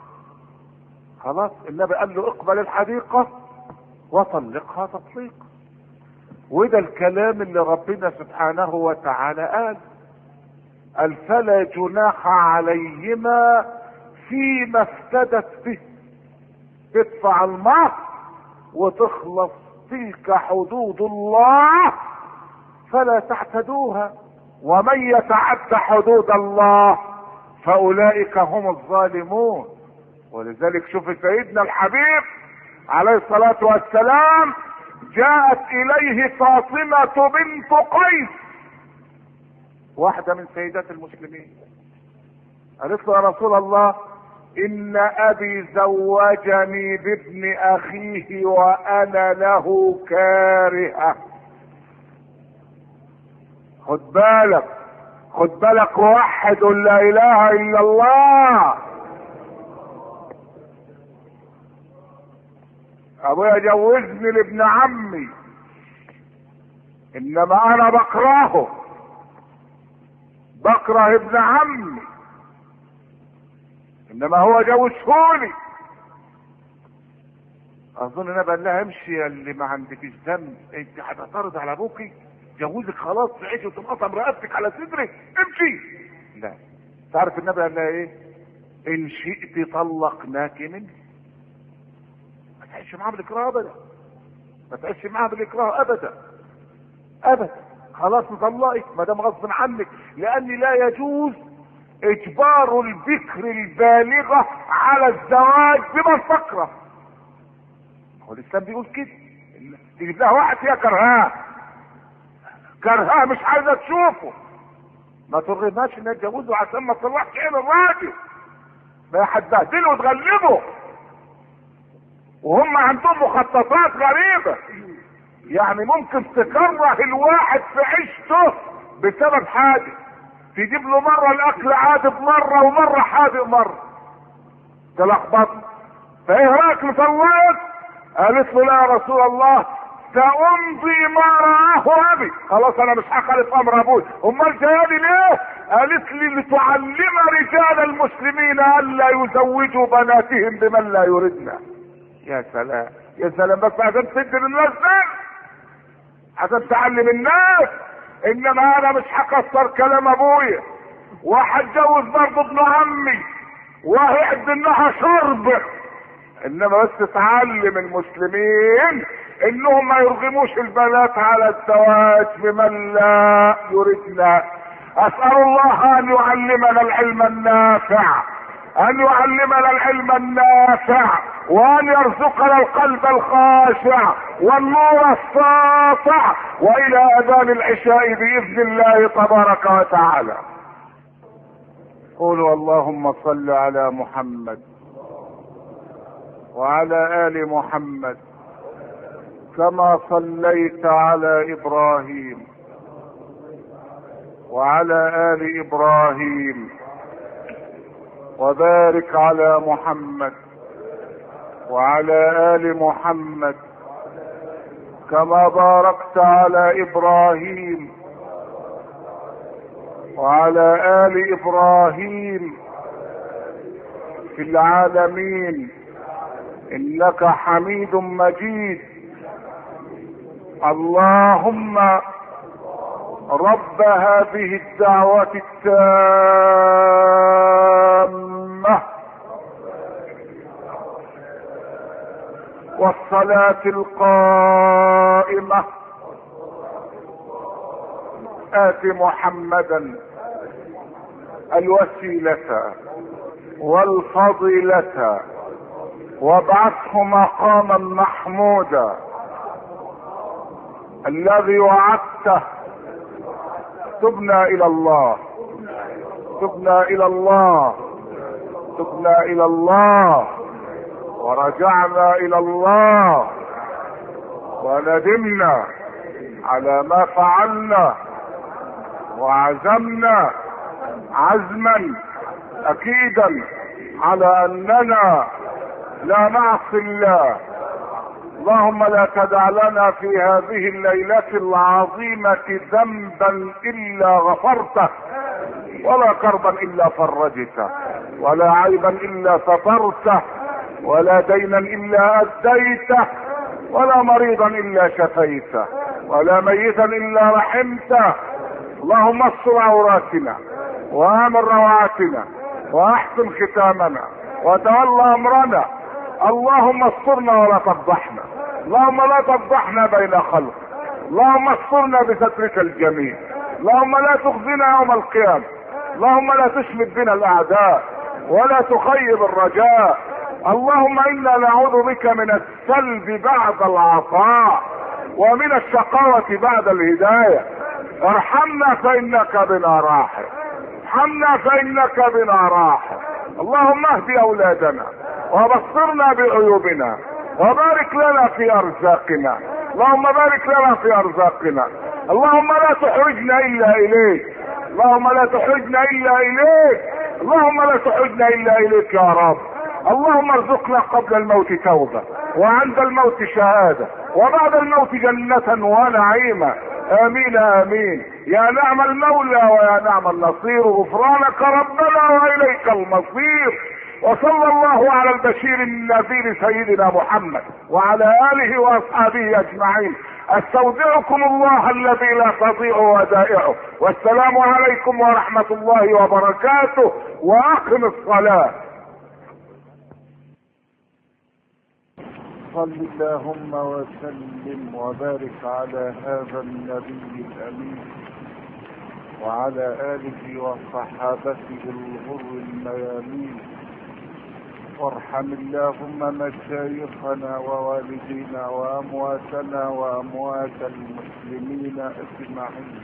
خلاص النبي قال له اقبل الحديقة وطلقها تطليقا وده الكلام اللي ربنا سبحانه وتعالى قال قال فلا جناح عليهما فيما افتدت به تدفع المهر وتخلص تلك حدود الله فلا تعتدوها ومن يتعد حدود الله فاولئك هم الظالمون ولذلك شوف سيدنا الحبيب عليه الصلاه والسلام جاءت اليه فاطمه بنت قيس واحدة من سيدات المسلمين قالت له يا رسول الله إن أبي زوجني بابن أخيه وأنا له كارهة خد بالك خد بالك وحد لا إله إلا الله أبويا جوزني لابن عمي إنما أنا بكرهه بكره ابن عمي انما هو جوزهولي اظن انا بقول لها امشي يا اللي ما عندكش ذنب انت هتعترض على ابوكي جوزك خلاص تعيش وتنقطم رقبتك على صدرك امشي لا تعرف النبي قال لها ايه ان شئت طلقناك منه ما تعيش معاه بالاكراه ابدا ما تعيش معاه بالاكراه ابدا ابدا خلاص نطلقك ما دام غصب عنك لان لا يجوز اجبار البكر البالغه على الزواج بمن تكره هو الاسلام بيقول كده تجيب لها واحد فيها كرهاه كرهاه مش عايزه تشوفه ما ترغمهاش انها تجوزه عشان ما تصلحش عين الراجل ما هتبهدله وتغلبه وهم عندهم مخططات غريبة يعني ممكن تكره الواحد في عيشته بسبب حاجة تجيب له مرة الاكل عادب مرة ومرة حادق مرة تلخبط فايه رايك مطلقك قالت له لا يا رسول الله سأمضي ما رآه أبي خلاص أنا مش هخالف أمر أبوي أمال جايالي ليه؟ قالت لي لتعلم رجال المسلمين ألا يزوجوا بناتهم بمن لا يردنا يا سلام يا سلام بس عشان تدي للناس ده عشان تعلم الناس انما انا مش هكسر كلام ابويا وهتجوز برضه ابن عمي وهيعد انها شرب انما بس تعلم المسلمين انهم ما يرغموش البنات على الزواج بمن لا يردنا اسال الله ان يعلمنا العلم النافع ان يعلمنا العلم النافع وان يرزقنا القلب الخاشع والنور الساطع والى اذان العشاء باذن الله تبارك وتعالى قولوا اللهم صل على محمد وعلى ال محمد كما صليت على ابراهيم وعلى ال ابراهيم وبارك على محمد وعلى ال محمد كما باركت على ابراهيم وعلى ال ابراهيم في العالمين انك حميد مجيد اللهم رب هذه الدعوة التامة والصلاة القائمة آت محمدا الوسيلة والفضيلة وابعثه مقاما محمودا الذي وعدته تبنا الى الله تبنا الى الله تبنا الى الله ورجعنا الى الله وندمنا على ما فعلنا وعزمنا عزما اكيدا على اننا لا نعصي الله اللهم لا تدع لنا في هذه الليلة العظيمة ذنبا الا غفرته ولا كربا الا فرجته ولا عيبا الا سترته ولا دينا الا اديته ولا مريضا الا شفيته ولا ميتا الا رحمته اللهم استر عوراتنا وامن روعاتنا واحسن ختامنا وتولى امرنا اللهم استرنا ولا تفضحنا اللهم لا تفضحنا بين خلق اللهم استرنا بسترك الجميل اللهم لا تخزنا يوم القيامة اللهم لا تشمت بنا الاعداء ولا تخيب الرجاء اللهم انا نعوذ بك من السلب بعد العطاء ومن الشقاوة بعد الهداية ارحمنا فانك بنا راحم ارحمنا فانك بنا راحم اللهم اهد اولادنا وبصرنا بعيوبنا وبارك لنا في ارزاقنا اللهم بارك لنا في ارزاقنا اللهم لا تحرجنا الا اليك اللهم لا تحرجنا الا اليك اللهم لا تحرجنا الا اليك يا رب اللهم ارزقنا قبل الموت توبة وعند الموت شهادة وبعد الموت جنة ونعيما امين امين يا نعم المولى ويا نعم النصير غفرانك ربنا واليك المصير وصلى الله على البشير النذير سيدنا محمد وعلى اله واصحابه اجمعين استودعكم الله الذي لا تضيع ودائعه والسلام عليكم ورحمه الله وبركاته واقم الصلاه وصل اللهم وسلم وبارك على هذا النبي الامين وعلى اله وصحابته الغر الميامين وارحم اللهم مشايخنا ووالدينا وامواتنا واموات المسلمين اجمعين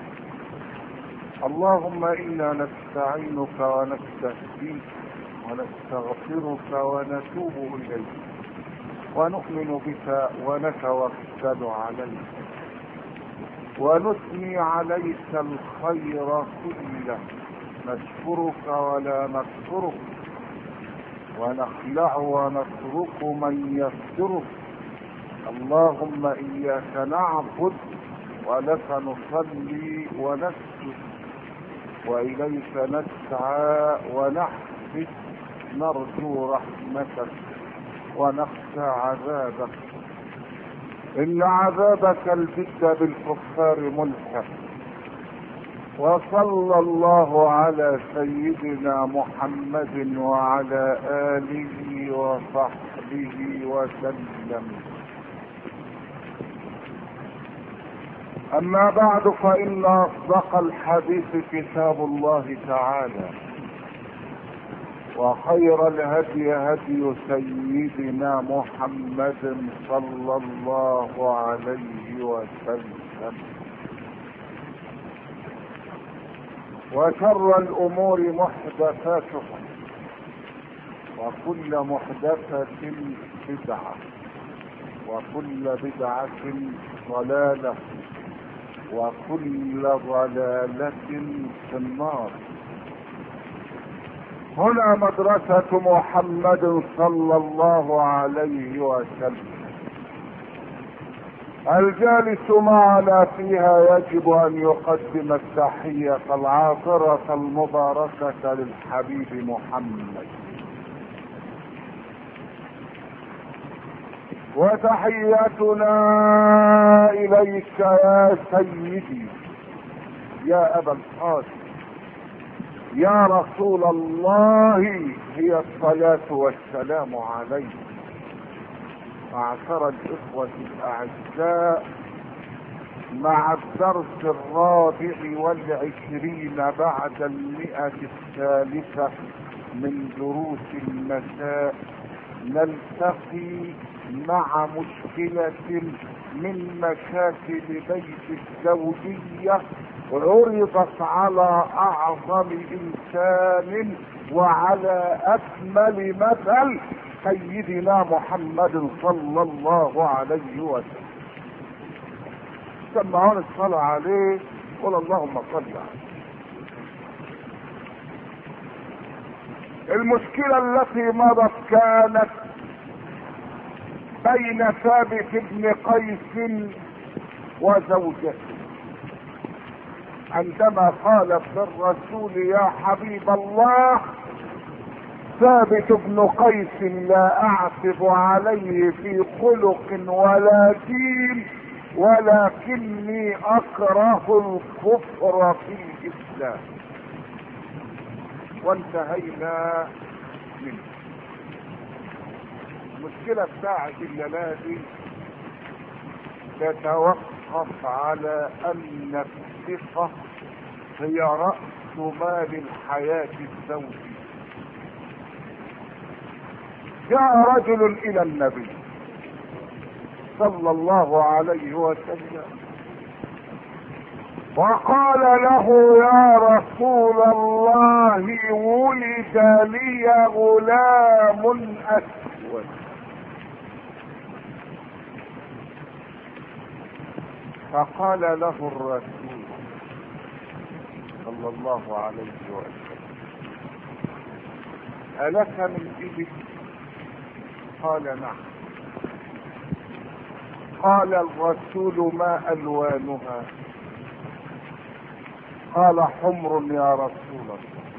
اللهم انا نستعينك ونستهديك ونستغفرك ونتوب اليك ونؤمن بك ونتوكل عليك ونثني عليك الخير كله نشكرك ولا نكفرك ونخلع ونترك من يسترك اللهم اياك نعبد ولك نصلي ونسجد واليك نسعى ونحفد نرجو رحمتك ونخشى عذابك ان عذابك الجد بالكفار ملحق وصلى الله على سيدنا محمد وعلى اله وصحبه وسلم اما بعد فان اصدق الحديث كتاب الله تعالى وخير الهدي هدي سيدنا محمد صلى الله عليه وسلم وشر الامور محدثاتها وكل محدثة بدعة وكل بدعة ضلالة وكل ضلالة في النار هنا مدرسة محمد صلى الله عليه وسلم الجالس معنا فيها يجب ان يقدم التحية العاطرة المباركة للحبيب محمد وتحيتنا اليك يا سيدي يا ابا القاسم يا رسول الله هي الصلاة والسلام عليك معشر الإخوة الأعزاء مع الدرس الرابع والعشرين بعد المئة الثالثة من دروس المساء نلتقي مع مشكلة من مشاكل بيت الزوجية عرضت على اعظم انسان وعلى اكمل مثل سيدنا محمد صلى الله عليه وسلم سمعون الصلاة عليه قل اللهم صل عليه المشكلة التي مضت كانت بين ثابت بن قيس وزوجته عندما قالت للرسول يا حبيب الله ثابت بن قيس لا اعتب عليه في خلق ولا دين ولكني اكره الكفر في الاسلام وانتهينا منه المشكلة بتاعت الليلة دي تتوقف على ان الثقة هي رأس مال الحياة الزوجية جاء رجل الى النبي صلى الله عليه وسلم وقال له يا رسول الله ولد لي غلام اسود فقال له الرسول صلى الله عليه وسلم ألك من إبل قال نعم قال الرسول ما ألوانها قال حمر يا رسول الله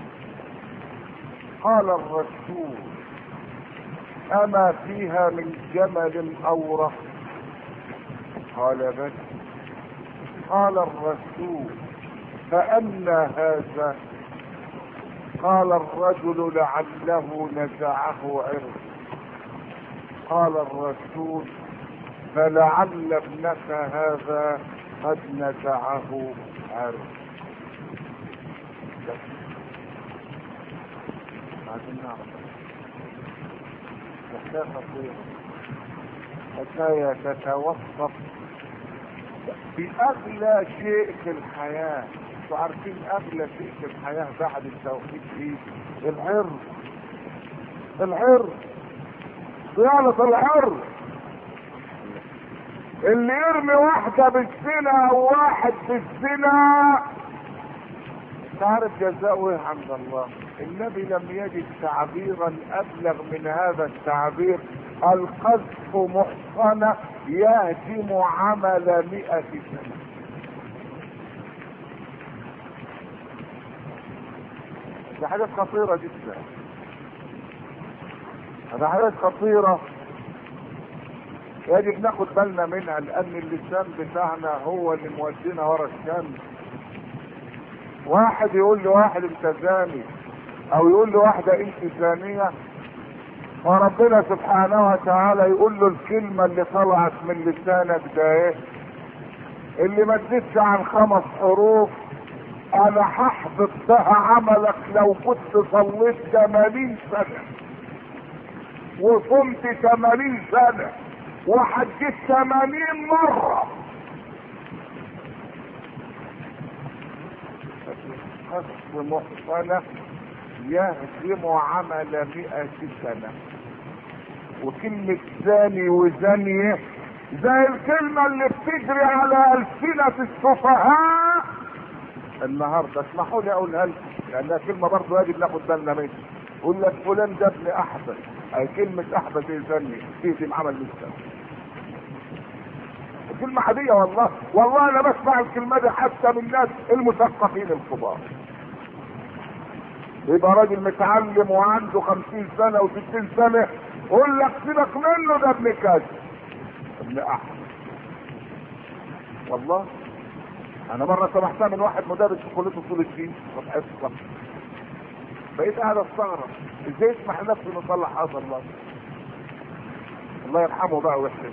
قال الرسول أما فيها من جمل أورق قال بل قال الرسول فأنا هذا قال الرجل لعله نزعه عرض قال الرسول فلعل ابنك هذا قد نزعه عرض عايزين نعرف حكاية خطيرة حكاية تتوقف بأغلى شيء في الحياة انتوا عارفين أغلى شيء في الحياة بعد التوحيد ايه؟ العرض العرض صيانة العرض اللي يرمي واحدة بالزنا او واحد بالزنا تعرف جزاؤه ايه عند الله النبي لم يجد تعبيرا ابلغ من هذا التعبير القذف محصنة يهدم عمل مئة سنة دي حاجات خطيرة جدا هذا حاجات خطيرة يجب ناخد بالنا منها لان اللسان بتاعنا هو اللي مودينا ورا الشمس واحد يقول لواحد انت زاني او يقول لواحدة انت زانية وربنا سبحانه وتعالى يقول له الكلمة اللي طلعت من لسانك ده ايه اللي ما تزيدش عن خمس حروف انا هحبط بها عملك لو كنت صليت 80 سنة وصمت 80 سنة وحجيت 80 مرة قصف محصنة يهدم عمل مئة سنة وكلمة زاني وزانية زي الكلمة اللي بتجري على ألسنة السفهاء النهارده اسمحوا لي اقولها لكم لانها كلمة برضه يجب ناخد بالنا منها يقول لك فلان ده ابن احبس اي كلمة احبس ايه زني تهدم عمل لسه كلمة عادية والله والله انا بسمع الكلمة دي حتى من الناس المثقفين الكبار يبقى راجل متعلم وعنده خمسين سنة وستين سنة يقول لك سيبك منه ده ابن كذا ابن احمد والله انا مرة سمعتها من واحد مدرس في كلية اصول الدين في حصة بقيت قاعد استغرب ازاي يسمح لنفسه انه يصلح هذا الله الله يرحمه بقى ويحسن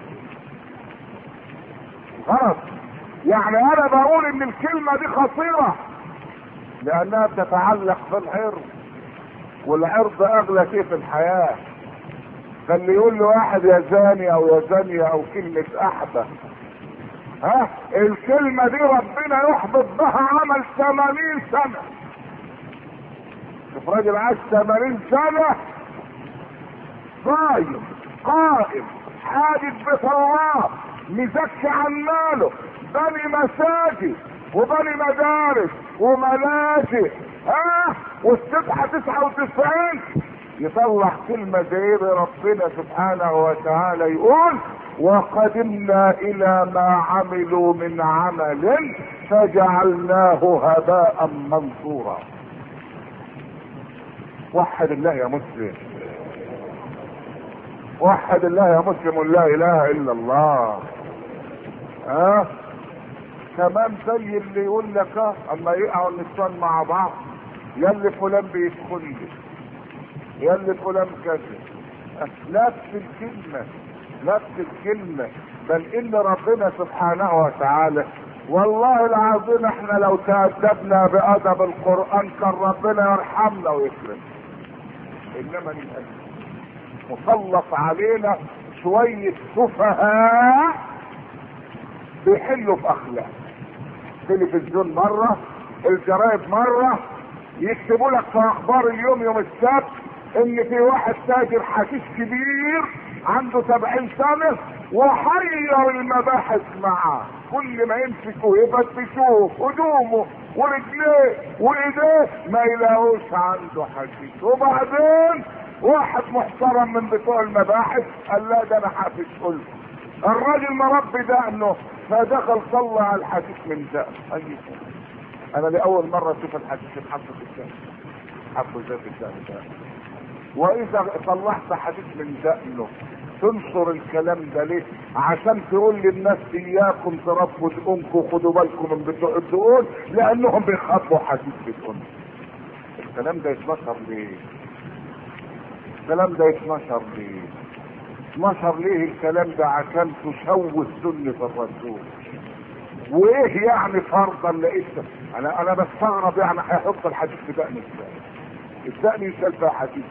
غلط يعني انا بقول ان الكلمة دي خطيرة لانها بتتعلق بالعرض والعرض اغلى شيء في الحياة فاللي يقول له واحد يا زاني او يا زانية او كلمة احبة ها الكلمة دي ربنا يحبط بها عمل 80 سنة شوف راجل عاش 80 سنة صايم قائم حاجب بيت الله مزكي عن ماله بني مساجد وبني مدارس وملاجئ ها والسبحة 99 يطلع كلمة زي دي ربنا سبحانه وتعالى يقول وقدمنا الى ما عملوا من عمل فجعلناه هباء منصورا وحد الله يا مسلم وحد الله يا مسلم لا اله الا الله ها أه؟ كمان زي اللي يقول لك اه اما يقعوا النسوان مع بعض يلي فلان بيدخل لي يلي فلان كذا نفس الكلمه نفس الكلمة بل ان ربنا سبحانه وتعالى والله العظيم احنا لو تأدبنا بأدب القرآن كان ربنا يرحمنا ويكرم انما للأسف مسلط علينا شوية سفهاء بيحلوا في اخلاق تلفزيون مرة الجرايد مرة يكتبوا لك في اخبار اليوم يوم السبت ان في واحد تاجر حشيش كبير عنده سبعين سنة وحير المباحث معاه كل ما يمسكوا يفتشوه هدومه ورجليه وايديه ما يلاقوش عنده حشيش وبعدين واحد محترم من بتوع المباحث قال لا ده انا حافظ قلت الراجل مربي دقنه فدخل صلى على الحشيش من دقن اي انا لاول مرة اشوف الحشيش اتحط في الدقن حطه ازاي في الدقن ده واذا طلعت حديث من دقنه تنشر الكلام ده ليه عشان تقول للناس اياكم تربوا دقونكم خدوا بالكم من بتوع الدقون لانهم بيخبوا حديث بدقون الكلام ده يتنشر ليه الكلام ده يتنشر ليه نشر ليه الكلام ده عشان تشوه سنة الرسول وايه يعني فرضا لقيت انا انا بستغرب يعني هيحط الحديث في دقن ازاي الدقن يسال فيها حديث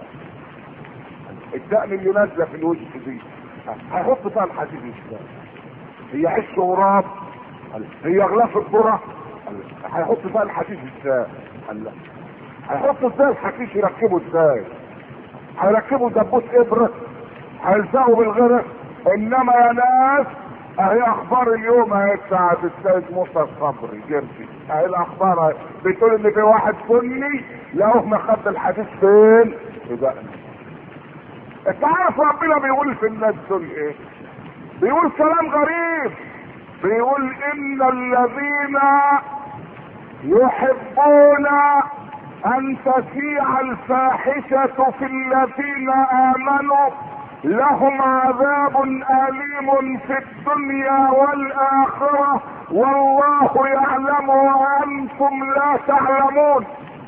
الدقن اللي نازله في الوجه دي هيحط فيها الحديث ازاي هي عش وراب هي غلاف الذره هيحط فيها الحديث ازاي الله هيحط ازاي الحشيش يركبه ازاي هيركبوا دبوس ابره هيلزقوا بالغرق انما يا ناس اهي اخبار اليوم اهي بتاعت السيد موسى الصبري جرسي اهي الاخبار اهي بتقول ان في واحد سني لقوه مخبي الحديث فين؟ في دقنه انت عارف ربنا بيقول في الناس دول ايه؟ بيقول كلام غريب بيقول ان الذين يحبون ان تشيع الفاحشة في الذين امنوا لهم عذاب اليم في الدنيا والاخرة والله يعلم وانتم لا تعلمون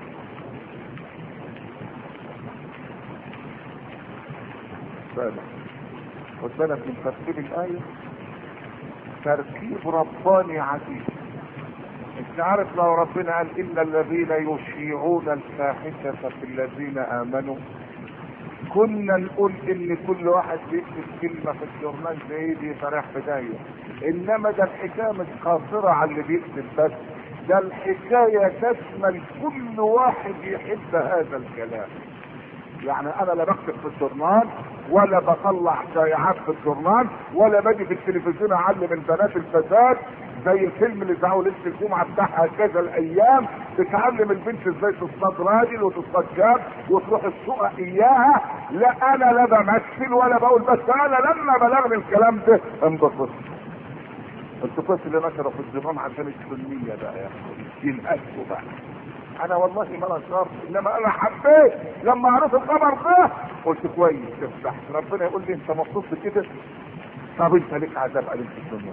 بالك خد بالك من ترتيب الايه ترتيب رباني عجيب انت عارف لو ربنا قال ان الذين يشيعون الفاحشة في الذين امنوا كنا نقول ان كل واحد بيكتب كلمة في الجورنال زي دي فرح بداية انما ده الحكاية مش قاصرة على اللي بيكتب بس ده الحكاية تشمل كل واحد يحب هذا الكلام يعني انا لا بكتب في الجورنال ولا بطلع شائعات في الجورنال ولا باجي في التلفزيون اعلم البنات الفساد زي الفيلم اللي زعوا ليله الجمعه بتاعها كذا الايام بتعلم البنت ازاي تصطاد راجل وتصطاد شاب وتروح السوق اياها لا انا لا بمثل ولا بقول بس انا لما بلغني الكلام ده انبسطت الطقوس اللي نشروا في الجرام عشان السنيه بقى يا اخي ينقسوا بقى انا والله ما انا شرط انما انا حبيت لما قريت الخبر ده قلت كويس تفتح ربنا يقول لي انت مبسوط بكده طب انت ليك عذاب اليم في الدنيا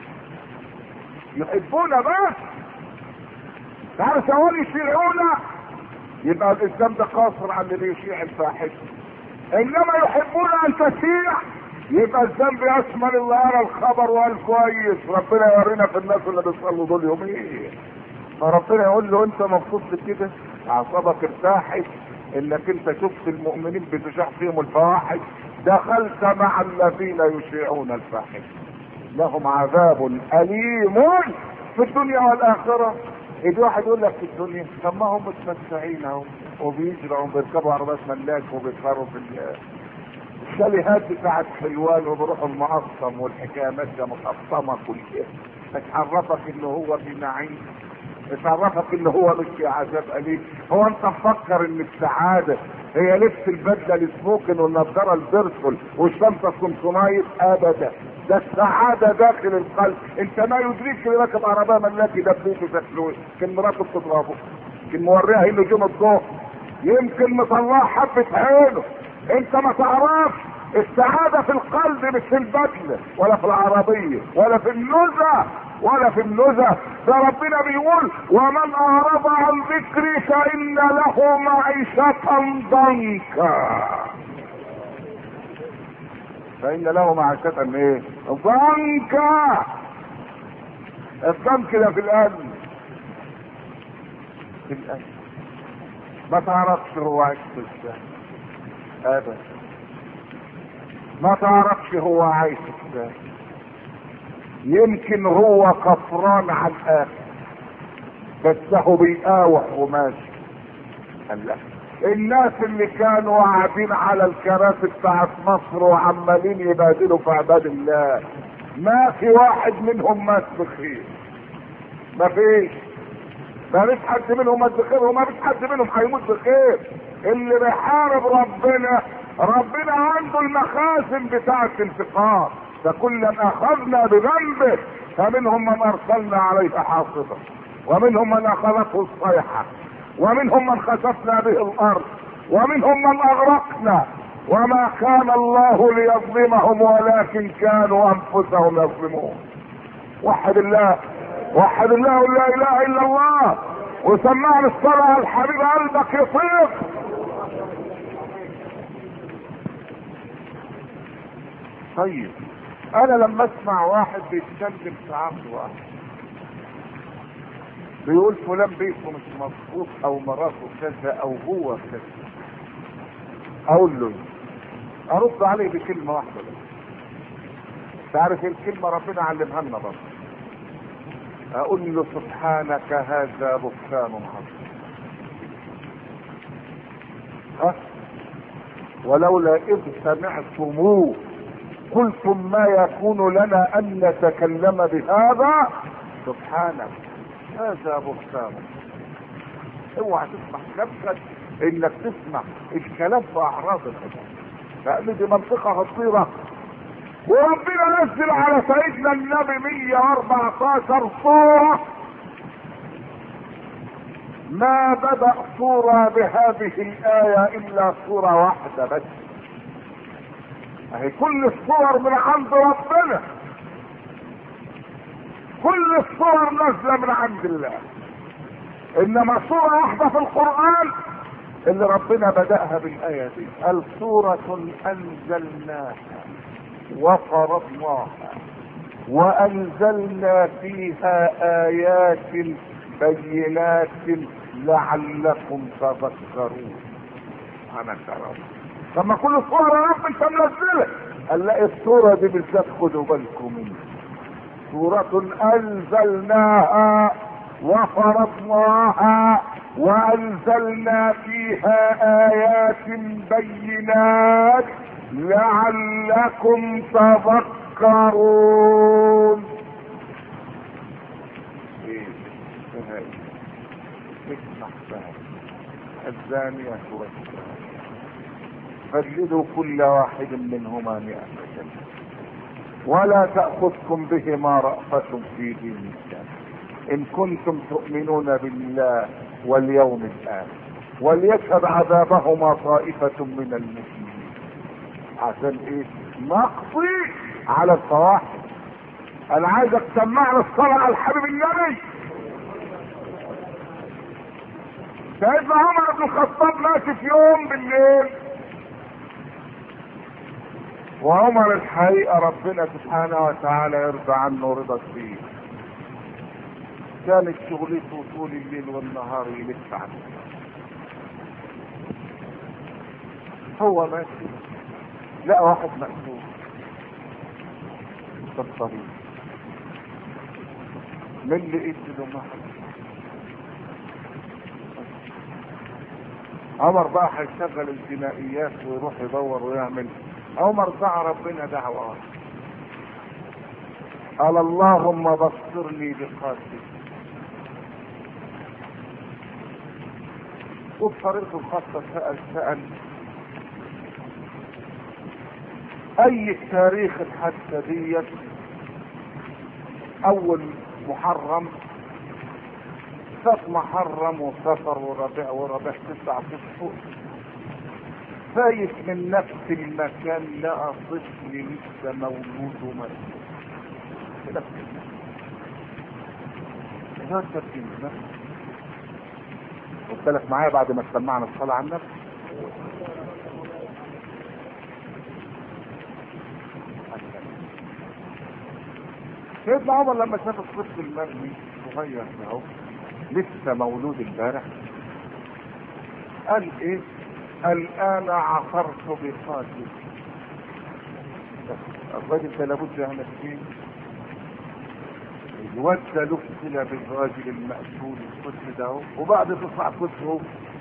يحبونا بس تعرف ثواني يشيعونا يبقى الاسلام ده قاصر على اللي بيشيع الفاحشه انما يحبون ان تشيع يبقى الذنب يشمل اللي قرا الخبر وقال كويس ربنا يورينا في الناس اللي بيصلوا دول يومين فربنا يقول له انت مبسوط بكده اعصابك ارتاحت انك انت شفت المؤمنين بتشاع فيهم الفواحش دخلت مع الذين يشيعون الفاحشه لهم عذاب اليم في الدنيا والاخره يجي واحد يقول لك في الدنيا طب ما هم متمتعين اهو وبيجروا وبيركبوا عربيات ملاك وبيسهروا في الشاليهات بتاعت حلوان وبيروحوا المعصم والحكايه ماشيه مقطمه كلها بتعرفك ان هو في نعيم بتعرفك ان هو مش في عذاب اليم هو انت مفكر ان السعاده هي لبس البدله السموكن والنضاره البيرسول والشنطه الكمسونايت ابدا ده السعاده داخل القلب انت ما يدريك اللي راكب عربيه ملاكي ده بيته شكله كان مراته بتضربه كان موريها نجوم الظهر يمكن مطلعها حبه عينه انت ما تعرفش السعاده في القلب مش في البدله ولا في العربيه ولا في النزهه ولا في النزهه ده ربنا بيقول ومن اعرض عن ذكري فان له معيشه ضنكا فان له معيشه ايه ضنكا الضنك ده في القلب في القلب ما تعرفش هو عايش في الشارع ابدا ما تعرفش هو عايش ازاي يمكن هو كفران على الاخر بس هو بيقاوح وماشي قال لا الناس اللي كانوا قاعدين على الكراسي بتاعت مصر وعمالين يبادلوا في عباد الله ما في واحد منهم مات بخير ما فيش ما فيش حد منهم مات بخير وما فيش حد منهم هيموت بخير اللي بيحارب ربنا ربنا عنده المخازن بتاعة الانتقام فكلا اخذنا بذنبه فمنهم من ارسلنا عليه حاصبا ومنهم من اخذته الصيحة ومنهم من خسفنا به الارض ومنهم من اغرقنا وما كان الله ليظلمهم ولكن كانوا انفسهم يظلمون وحد الله وحد الله لا اله الا الله وسمعنا الصلاة على الحبيب قلبك يطيق طيب انا لما اسمع واحد بيتكلم في عقد واحد بيقول فلان بيته مش مظبوط او مراته كذا او هو كذا اقول له ارد عليه بكلمه واحده بس تعرف الكلمه ربنا علمها لنا برضه اقول له سبحانك هذا بهتان عظيم ها ولولا اذ سمعتموه قلتم ما يكون لنا ان نتكلم بهذا سبحانك هذا بهتان اوعى تسمح نفسك انك تسمع الكلام في اعراض الحجاب لان دي منطقه خطيره وربنا نزل على سيدنا النبي 114 صورة ما بدأ صورة بهذه الآية إلا صورة واحدة بس أهي كل الصور من عند ربنا كل الصور نازلة من عند الله إنما صورة واحدة في القرآن اللي ربنا بدأها بالآية دي قال سورة أنزلناها وفرضناها وانزلنا فيها ايات بينات لعلكم تذكرون انا كرم لما كل صورة يا رب انت منزلها قال لا الصورة دي بالذات خدوا بالكم منها سورة انزلناها وفرضناها وانزلنا فيها ايات بينات لعلكم تذكرون ايه اسمع بقى الزانية والزاني فاجلدوا كل واحد منهما مئة جلدة ولا تأخذكم بهما رأفة في دين الله إن كنتم تؤمنون بالله واليوم الآخر وليشهد عذابهما طائفة من المسلمين عشان ايه نقضي على الفواحش انا عايزك تسمعنا الصلاة على الحبيب النبي سيدنا عمر بن الخطاب ماشي في يوم بالليل وعمر الحقيقة ربنا سبحانه وتعالى يرضى عنه رضا فيه كانت شغلته طول الليل والنهار يلف عنه هو ماشي لقى واحد مقتول في الطريق من اللي له محل عمر بقى هيشغل الجنائيات ويروح يدور ويعمل عمر دعا ربنا دعوة قال اللهم بصرني بقاتل وبطريقته الخاصة سأل سأل اي تاريخ الحادثه ديت اول محرم فات محرم وسفر وربيع وربيع تسع اشهر فايت من نفس المكان لقى طفل لسه مولود ومات نفس المكان قلت لك معايا بعد ما سمعنا الصلاه على النبي سيدنا عمر لما شاف الطفل المرمي صغير اهو لسه مولود امبارح قال ايه الان عثرت بقاتل الراجل ده لابد يعمل فيه الواد ده لفل بالراجل المقتول الطفل ده اهو وبعد تسع اشهر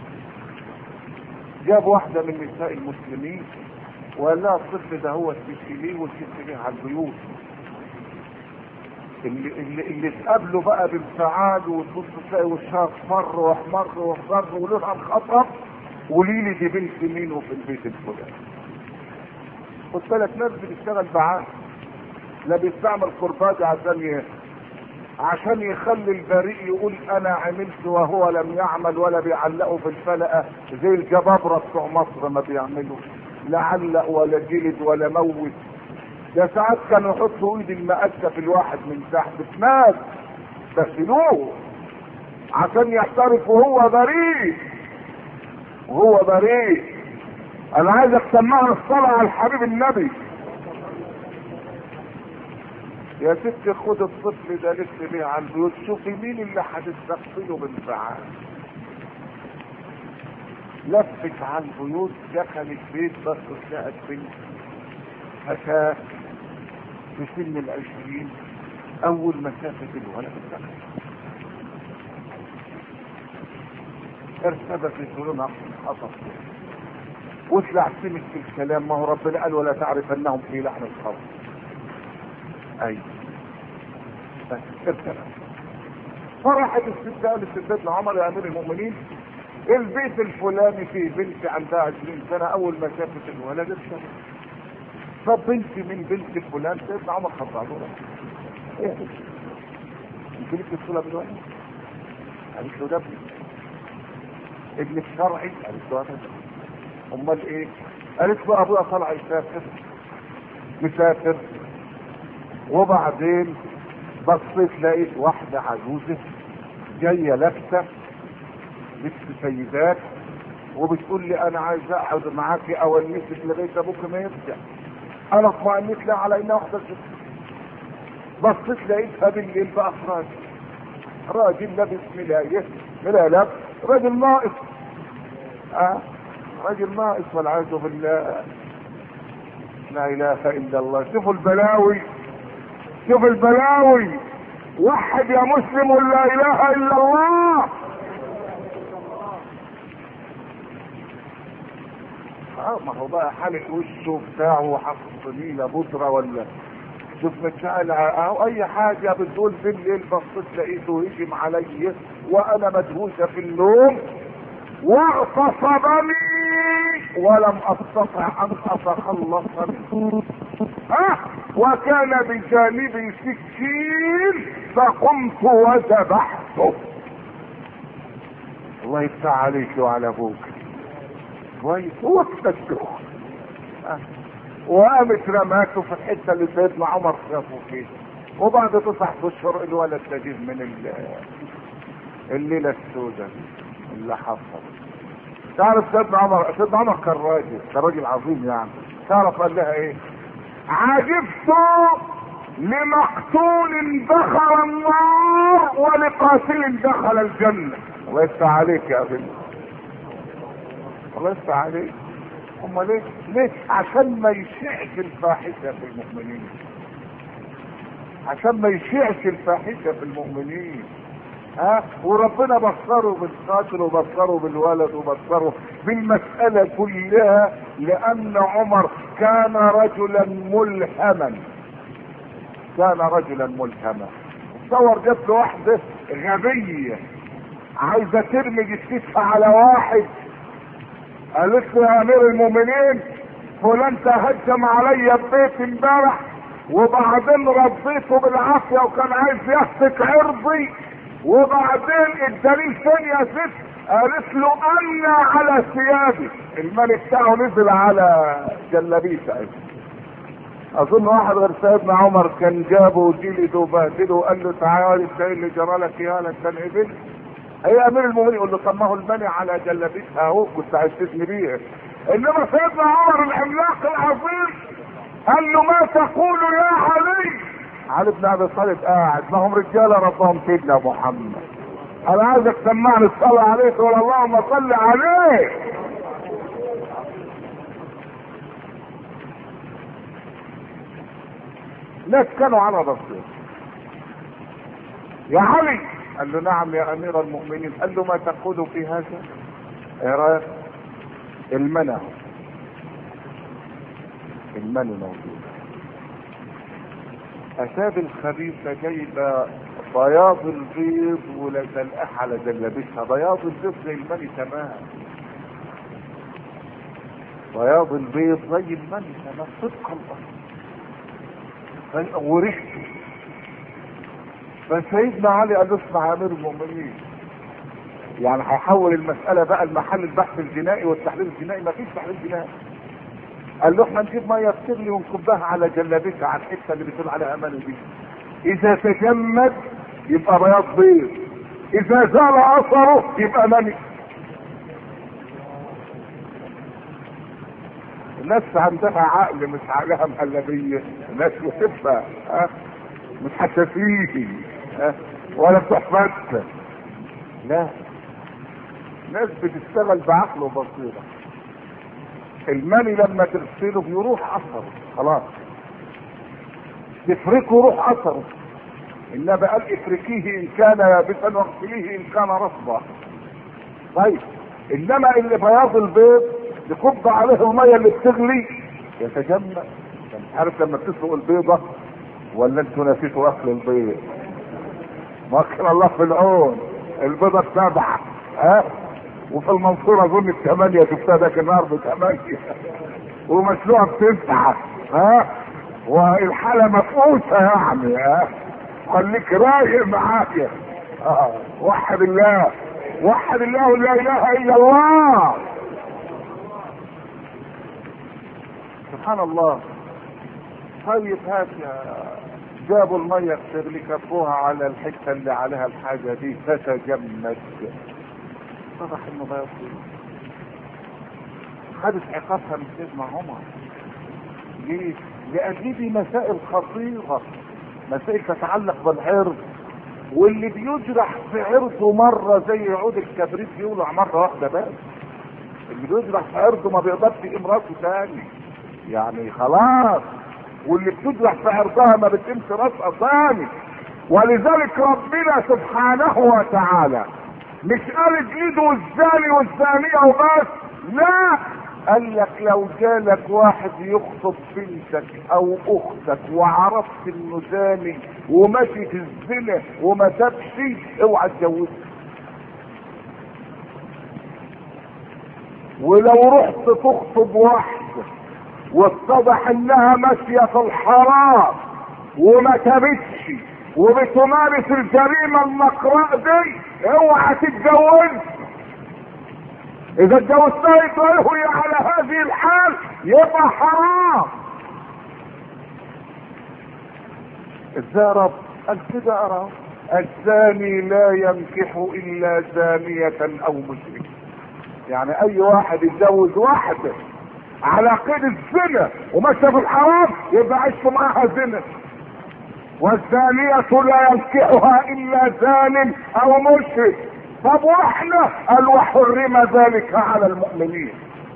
جاب واحده من نساء المسلمين وقال لها الطفل ده هو تشيليه وتشيليه على البيوت اللي اللي اللي تقابله بقى بانفعال وتبص تلاقي وشها اصفر واحمر واخضر ولونها انخطف قولي لي دي بنت مين وفي البيت الفلاني خد بالك ناس بتشتغل معاه لا بيستعمل كرباج عشان ي... عشان يخلي البريء يقول انا عملت وهو لم يعمل ولا بيعلقوا في الفلقه زي الجبابره بتوع مصر ما بيعملوا لا علق ولا جلد ولا موت ده ساعات كانوا يحطوا ايد المقشه في الواحد من تحت ناس بسلوه عشان يعترف وهو بريء وهو بريء انا عايزك تسمعنا الصلاة على الحبيب النبي يا ست خد الطفل ده لف بيه على البيوت شوفي مين اللي هتستقبله بانفعال لفت على البيوت دخلت بيت بس لقت بنت فتاة في سن العشرين أول ما شافت الولد دخل ارتبكت لونها حصل وطلع سمك في الكلام ما هو ربنا قال ولا تعرفنهم في لحن القول اي بس ارتبك فرحت الست قالت سيدنا عمر يا امير المؤمنين البيت الفلاني فيه بنت عندها 20 سنه اول ما شافت الولد ارتبك طب بنت من بنت فلان سيدنا عمر خطأ له ايه انت ليك الصله بالولد قالت له ده ابني ابنك شرعي قالت له هذا امال ايه قالت له ابويا طلع يسافر مسافر وبعدين بصيت لقيت واحدة عجوزة جاية لابسة لبس سيدات وبتقول لي انا عايز اقعد معاكي اونسك لغايه ابوك ما يرجع انا اطمئنت لها على انها واحده ست بصيت لقيتها بالليل بافراد راجل لابس ملايه ملايه لابس راجل ناقص اه راجل ناقص والعياذ بالله لا اله الا الله شوفوا البلاوي شوف البلاوي وحد يا مسلم لا اله الا الله اه ما هو بقى حالة وشه بتاعه وحط طويلة بودرة ولا شوف متشعل او اي حاجة بتقول بالليل بصيت لقيته هجم علي وانا مدهوشة في النوم واغتصبني ولم استطع ان اتخلص منه ها وكان بجانبي سكين فقمت وذبحته الله يفتح عليك وعلى ابوك كويس هو الشغل وقامت رماته في الحته اللي سيدنا عمر شافه فيها وبعد تسع اشهر الولد تجيب من الليله السوداء اللي حصل تعرف سيدنا عمر سيدنا عمر كان راجل كان راجل عظيم يعني تعرف قال لها ايه عجبت لمقتول دخل النار ولقاتل دخل الجنة الله يفتح عليك يا ابني الله يفتح عليك هم ليه ليه عشان ما يشعش الفاحشة في المؤمنين عشان ما يشعش الفاحشة في المؤمنين ها وربنا بصره بالقاتل وبصره بالولد وبصره بالمسألة كلها لأن عمر كان رجلا ملهما كان رجلا ملهما تصور جت له واحدة غبية عايزة ترمي جثتها على واحد قالت له يا أمير المؤمنين فلان تهجم عليا ببيت امبارح وبعدين ربيته بالعافية وكان عايز يهتك عرضي وبعدين الدليل فين يا ست قالت له انا على ثيابي المال بتاعه نزل على جلابيته اظن واحد غير سيدنا عمر كان جابه وجلده وبهدله وقال له تعالى انت اللي جرى لك يا لك كان ابن هي امير المؤمنين يقول له طب ما هو المنع على جلابيتها اهو كنت عايز تبني بيها انما سيدنا عمر العملاق العظيم قال له ما تقول يا علي علي بن ابي طالب قاعد ما هم رجاله ربهم سيدنا محمد انا عايزك تسمعني الصلاه عليك ولا اللهم صل عليه ناس كانوا على بصير يا علي قال له نعم يا امير المؤمنين قال له ما تقول في هذا ايه رايك المنع المنع موجود اتاب الخبيثة جايبة بياض البيض ولا تلقاح على جلابيتها بياض البيض زي المني تمام بياض البيض زي المني تمام صدق الله وريحته فسيدنا علي قال له اسمع يا امير المؤمنين يعني هيحول المسألة بقى لمحل البحث الجنائي والتحليل الجنائي مفيش تحليل جنائي قال له احنا نجيب ميه بتغلي ونكبها على جلابتها على الحته اللي بتقول عليها امانه دي اذا تجمد يبقى بياض بيض اذا زال اثره يبقى مني الناس عندها عقل مش عقلها مهلبيه الناس بتبقى ها مش حساسيه ها؟ ولا بتوع فتة لا ناس بتشتغل بعقل وبصيرة المني لما تغسله بيروح اثره خلاص تفركه يروح اثره انما قال افركيه ان كان يابسا واغسليه ان كان رطبا طيب انما اللي بياض البيض يكب عليه الميه اللي بتغلي يتجمد انت عارف لما بتسلق البيضه ولا انتوا نسيتوا اكل البيض ما كان الله في العون البيضه السبعه ها وفي المنصورة اظن الثمانية شفتها ذاك النهار بثمانية ومسلوقة بتسعة ها والحالة مفقوسة يعني ها خليك رايق معايا اه وحد الله وحد الله لا اله الا الله سبحان الله طيب هات يا جابوا المية تغلي كبوها على الحتة اللي عليها الحاجة دي فتجمد اتضح انه لا يصير خدت عقابها من سيدنا عمر ليه؟ لأن دي مسائل خطيرة مسائل تتعلق بالعرض واللي بيجرح في عرضه مرة زي عود الكبريت يولع مرة واحدة بس اللي بيجرح في عرضه ما بيقدرش يقيم راسه تاني يعني خلاص واللي بتجرح في عرضها ما بتقيمش راسها تاني ولذلك ربنا سبحانه وتعالى مش قال اجلدوا الزاني والزانية وبس لا قال لك لو جالك واحد يخطب بنتك او اختك وعرفت انه زاني وماشي في الزنا وما تبشي اوعى تجوزه ولو رحت تخطب واحدة واتضح انها ماشية في الحرام وما تبتش وبتمارس الجريمة المقراء دي اوعى تتجوز اذا اتجوزتها وهي على هذه الحال يبقى حرام ازاي يا رب قال كده ارى الزاني لا ينكح الا زانية او مشرك يعني اي واحد يتجوز واحدة على قيد الزنا وماشية في الحرام يبقى عشت معاها زنا والزانية لا ينكحها الا زان او مشرك طب واحنا قال وحرم ذلك على المؤمنين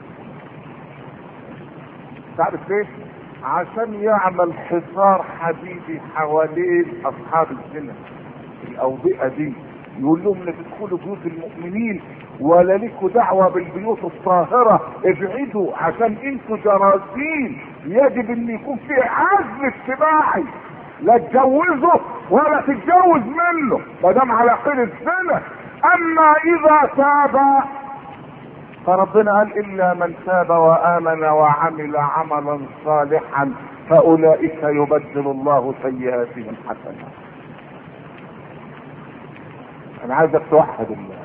تعرف ليه عشان يعمل حصار حديدي حوالين اصحاب الزنا الاوبئة دي يقول لهم لا تدخلوا بيوت المؤمنين ولا لكم دعوة بالبيوت الطاهرة ابعدوا عشان انتوا جراثيم يجب ان يكون في عزل اجتماعي لا تجوزه ولا تتجوز منه ما دام على قيد الزنا اما اذا تاب فربنا قال الا من تاب وامن وعمل عملا صالحا فاولئك يبدل الله سيئاتهم حسنات انا عايزك توحد الله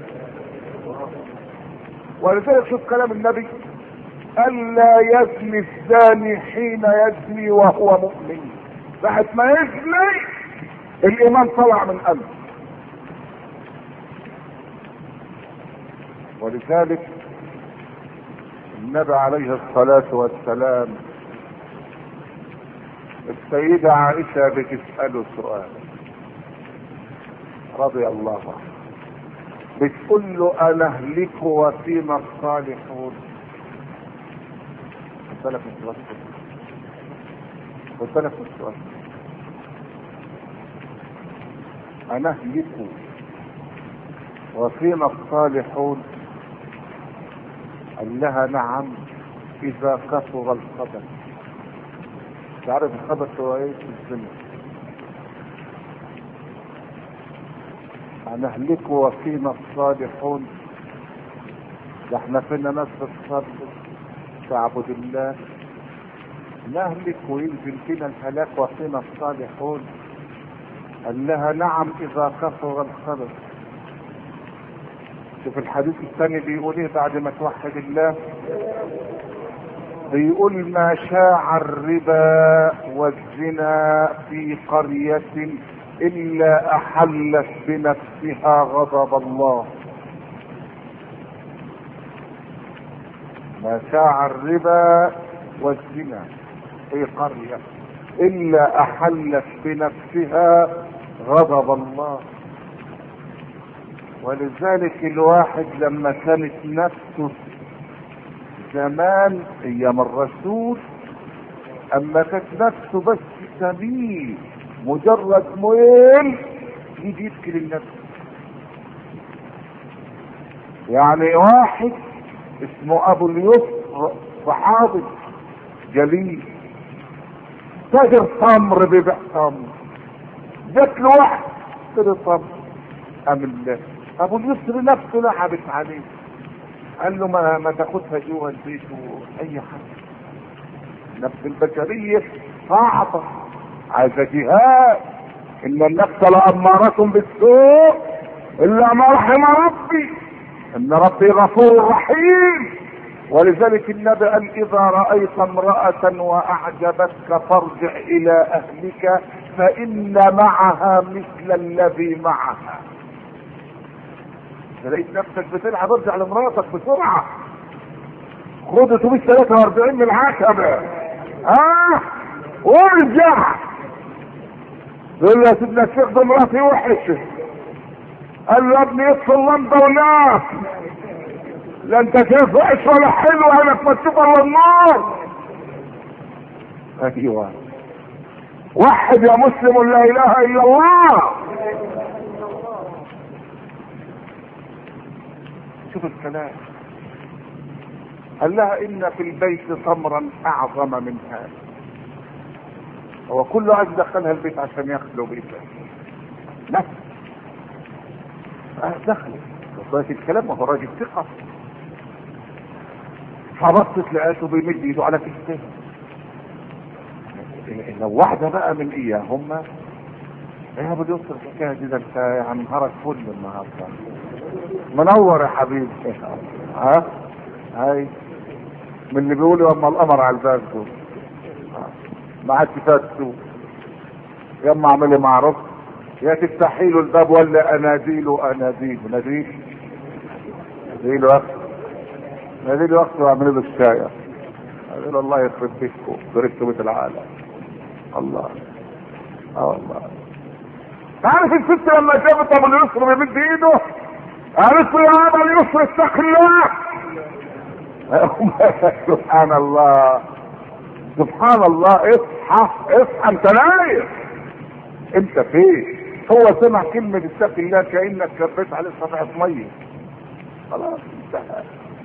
ولذلك شوف كلام النبي الا يزني الزاني حين يزني وهو مؤمن بعد ما يزني الايمان طلع من قلبه ولذلك النبي عليه الصلاة والسلام السيدة عائشة بتسأله سؤال رضي الله عنه بتقول له أنا أهلك وفينا الصالحون خد بالك من السؤال خد بالك من السؤال أنا أهلك وفينا الصالحون قال لها نعم اذا كثر الخبث تعرف الخبث هو ايه في الزنا هنهلك وفينا الصالحون ده احنا فينا ناس بتصلي تعبد الله نهلك وينزل فينا الهلاك وفينا الصالحون قال لها نعم اذا كثر الخبث شوف الحديث الثاني بيقول ايه بعد ما توحد الله بيقول ما شاع الربا والزنا في قرية الا احلت بنفسها غضب الله ما شاع الربا والزنا في قرية الا احلت بنفسها غضب الله ولذلك الواحد لما كانت نفسه زمان ايام الرسول اما كانت نفسه بس سبيل مجرد ميل يجي يبكي للنفس يعني واحد اسمه ابو اليسر صحابي جليل تاجر تمر بيبيع تمر جات له واحد اشتري تمر قام ال- ابو اليسر نفسه لعبت عليه قال له ما, ما تاخدها جوه البيت واي حاجه نفس البشريه صعبه عايزه جهاد ان النفس لاماره بالسوء الا ما رحم ربي ان ربي غفور رحيم ولذلك النبي قال اذا رايت امراه واعجبتك فارجع الى اهلك فان معها مثل الذي معها إذا لقيت نفسك بتلعب ارجع لمراتك بسرعه خد اتوبيس 43 من العتبه اه وارجع يقول له يا سيدنا الشيخ ده مراتي وحشه قال له يا ابني اطفي اللمبه ونام لا انت شايف وحش ولا حلو انا ما تشوف الا النار ايوه وحد يا مسلم لا اله الا الله شوف الكلام قال لها ان في البيت تمرا اعظم من هذا هو كله عايز يدخلها البيت عشان ياخذوا بيتها لا آه دخلت بس الكلام ما هو راجل ثقة فبصت لقيته بيمد ايده على كتفها لو واحدة بقى من اياهم يا ابو يوسف الحكاية دي ده انت يعني نهارك فل النهارده منور يا حبيبي ها هاي من اللي بيقولوا اما القمر على الباب دول ما عادش فاتوا يا اما اعملي معروف يا تفتحي له الباب ولا اناديله اناديله ناديل ناديله يا اخي ناديله يا اخي واعملي له الشاي قال الله يخرب بيتكم بركتوا بيت العالم الله اه والله عارف الست لما شافت ابو اليسر بيمد ايده قالت له يا ابا اليسر اتق الله سبحان الله سبحان الله اصحى اصحى انت نايم انت فين هو سمع كلمة اتق الله كأنك كبيت عليه صفحة مية خلاص انتهى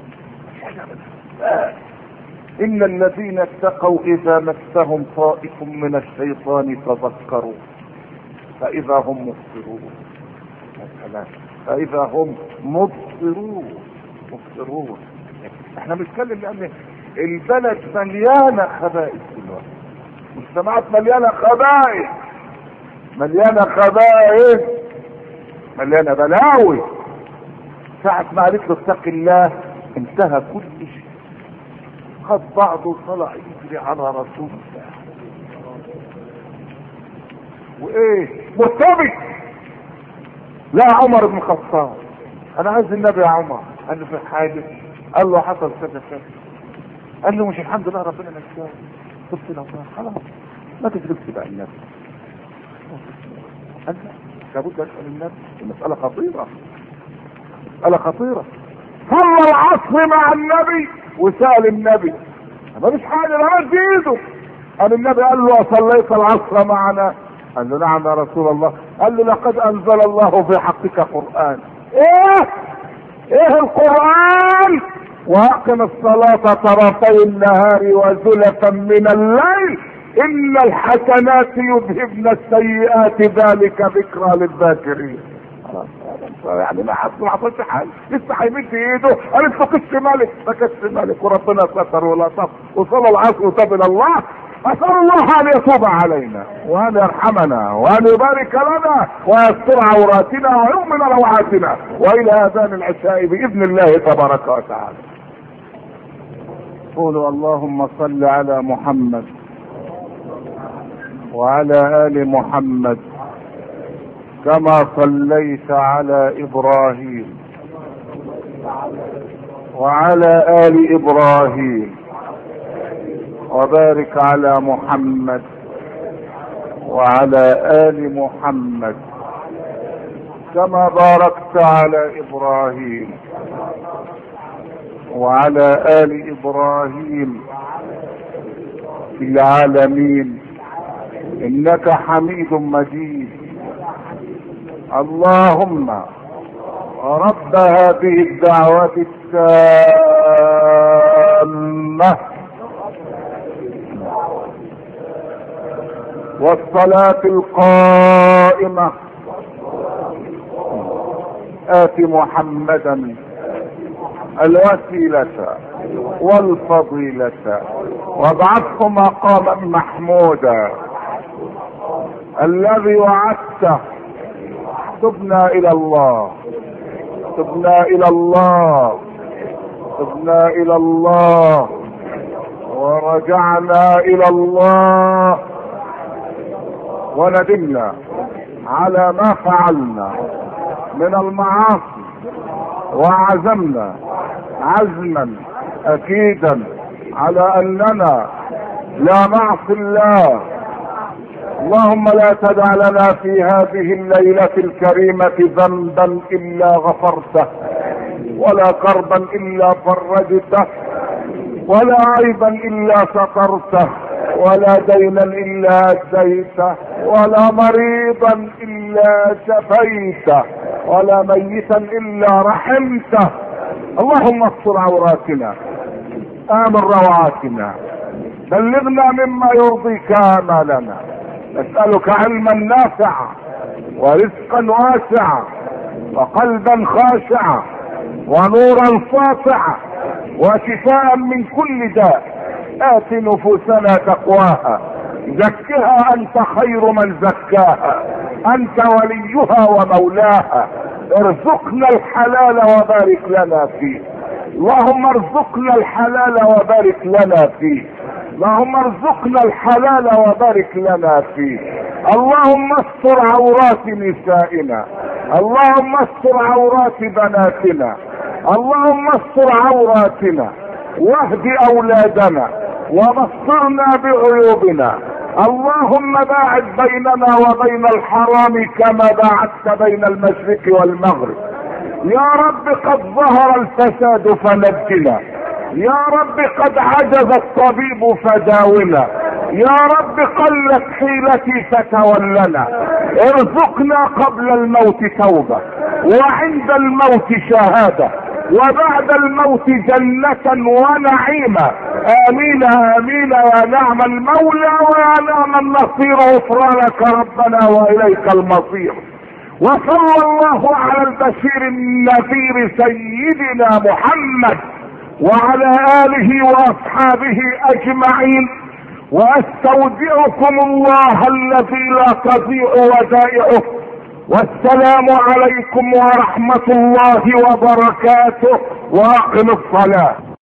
إن الذين اتقوا إذا مسهم طائف من الشيطان تذكروا فإذا هم مبصرون يا سلام فإذا هم مبصرون مبصرون احنا بنتكلم لأن البلد مليانة خبائث دلوقتي مجتمعات مليانة خبائث مليانة خبائث مليانة بلاوي ساعة ما قالت له اتق الله انتهى كل شيء خد بعضه وطلع يجري على رسول الله وايه مرتبط لا عمر بن الخطاب انا عايز النبي يا عمر قال له في حاجه قال له حصل كذا كذا قال له مش الحمد لله ربنا نجاه قلت له خلاص ما تجربش بقى النبي قال لا لابد اسال النبي المساله خطيره مساله خطيره صلى العصر مع النبي وسال النبي ما فيش حاجه لا مد ايده قال النبي قال له اصليت العصر معنا قال له نعم يا رسول الله قال له لقد انزل الله في حقك قران ايه ايه القران واقم الصلاة طرفي النهار وزلفا من الليل ان الحسنات يذهبن السيئات ذلك ذكرى للذاكرين خلاص يعني ما حصل ما حصلش حاجه لسه هيمد ايده قال انت كش مالك ما كش مالك وربنا ستر ولا طف وصلى العصر وتاب الى الله اسال الله ان يتوب علينا وان يرحمنا وان يبارك لنا ويستر عوراتنا ويؤمن روعاتنا والى اذان العشاء باذن الله تبارك وتعالى قولوا اللهم صل على محمد وعلى ال محمد كما صليت على ابراهيم وعلى ال ابراهيم وبارك على محمد وعلى ال محمد كما باركت على ابراهيم وعلى ال ابراهيم في العالمين انك حميد مجيد اللهم رب هذه الدعوة التامة والصلاة القائمة آت محمدا الوسيلة والفضيلة وابعثه مقاما محمودا الذي وعدته تبنا الى الله تبنا الى الله تبنا الى الله ورجعنا الى الله وندمنا على ما فعلنا من المعاصي وعزمنا عزما اكيدا على اننا لا نعصي الله اللهم لا تدع لنا في هذه الليلة الكريمة ذنبا الا غفرته ولا كربا الا فرجته ولا عيبا الا سترته ولا دينا الا اديته ولا مريضا الا شفيته ولا ميتا الا رحمته اللهم استر عوراتنا امن روعاتنا بلغنا مما يرضيك امالنا نسألك علما نافعا ورزقا واسعا وقلبا خاشعا ونورا ساطعا وشفاء من كل داء آت نفوسنا تقواها زكها أنت خير من زكاها أنت وليها ومولاها ارزقنا الحلال وبارك لنا فيه اللهم ارزقنا الحلال وبارك لنا فيه اللهم ارزقنا الحلال وبارك لنا فيه اللهم استر عورات نسائنا اللهم استر عورات بناتنا اللهم استر عوراتنا واهد اولادنا وبصرنا بعيوبنا اللهم باعد بيننا وبين الحرام كما باعدت بين المشرق والمغرب يا رب قد ظهر الفساد فنجنا يا رب قد عجز الطبيب فداونا يا رب قلت حيلتي فتولنا ارزقنا قبل الموت توبة وعند الموت شهادة وبعد الموت جنة ونعيما امين امين يا نعم المولى ويا نعم النصير غفرانك ربنا واليك المصير وصلى الله على البشير النذير سيدنا محمد وعلى اله واصحابه اجمعين واستودعكم الله الذي لا تضيع ودائعه والسلام عليكم ورحمه الله وبركاته واقم الصلاه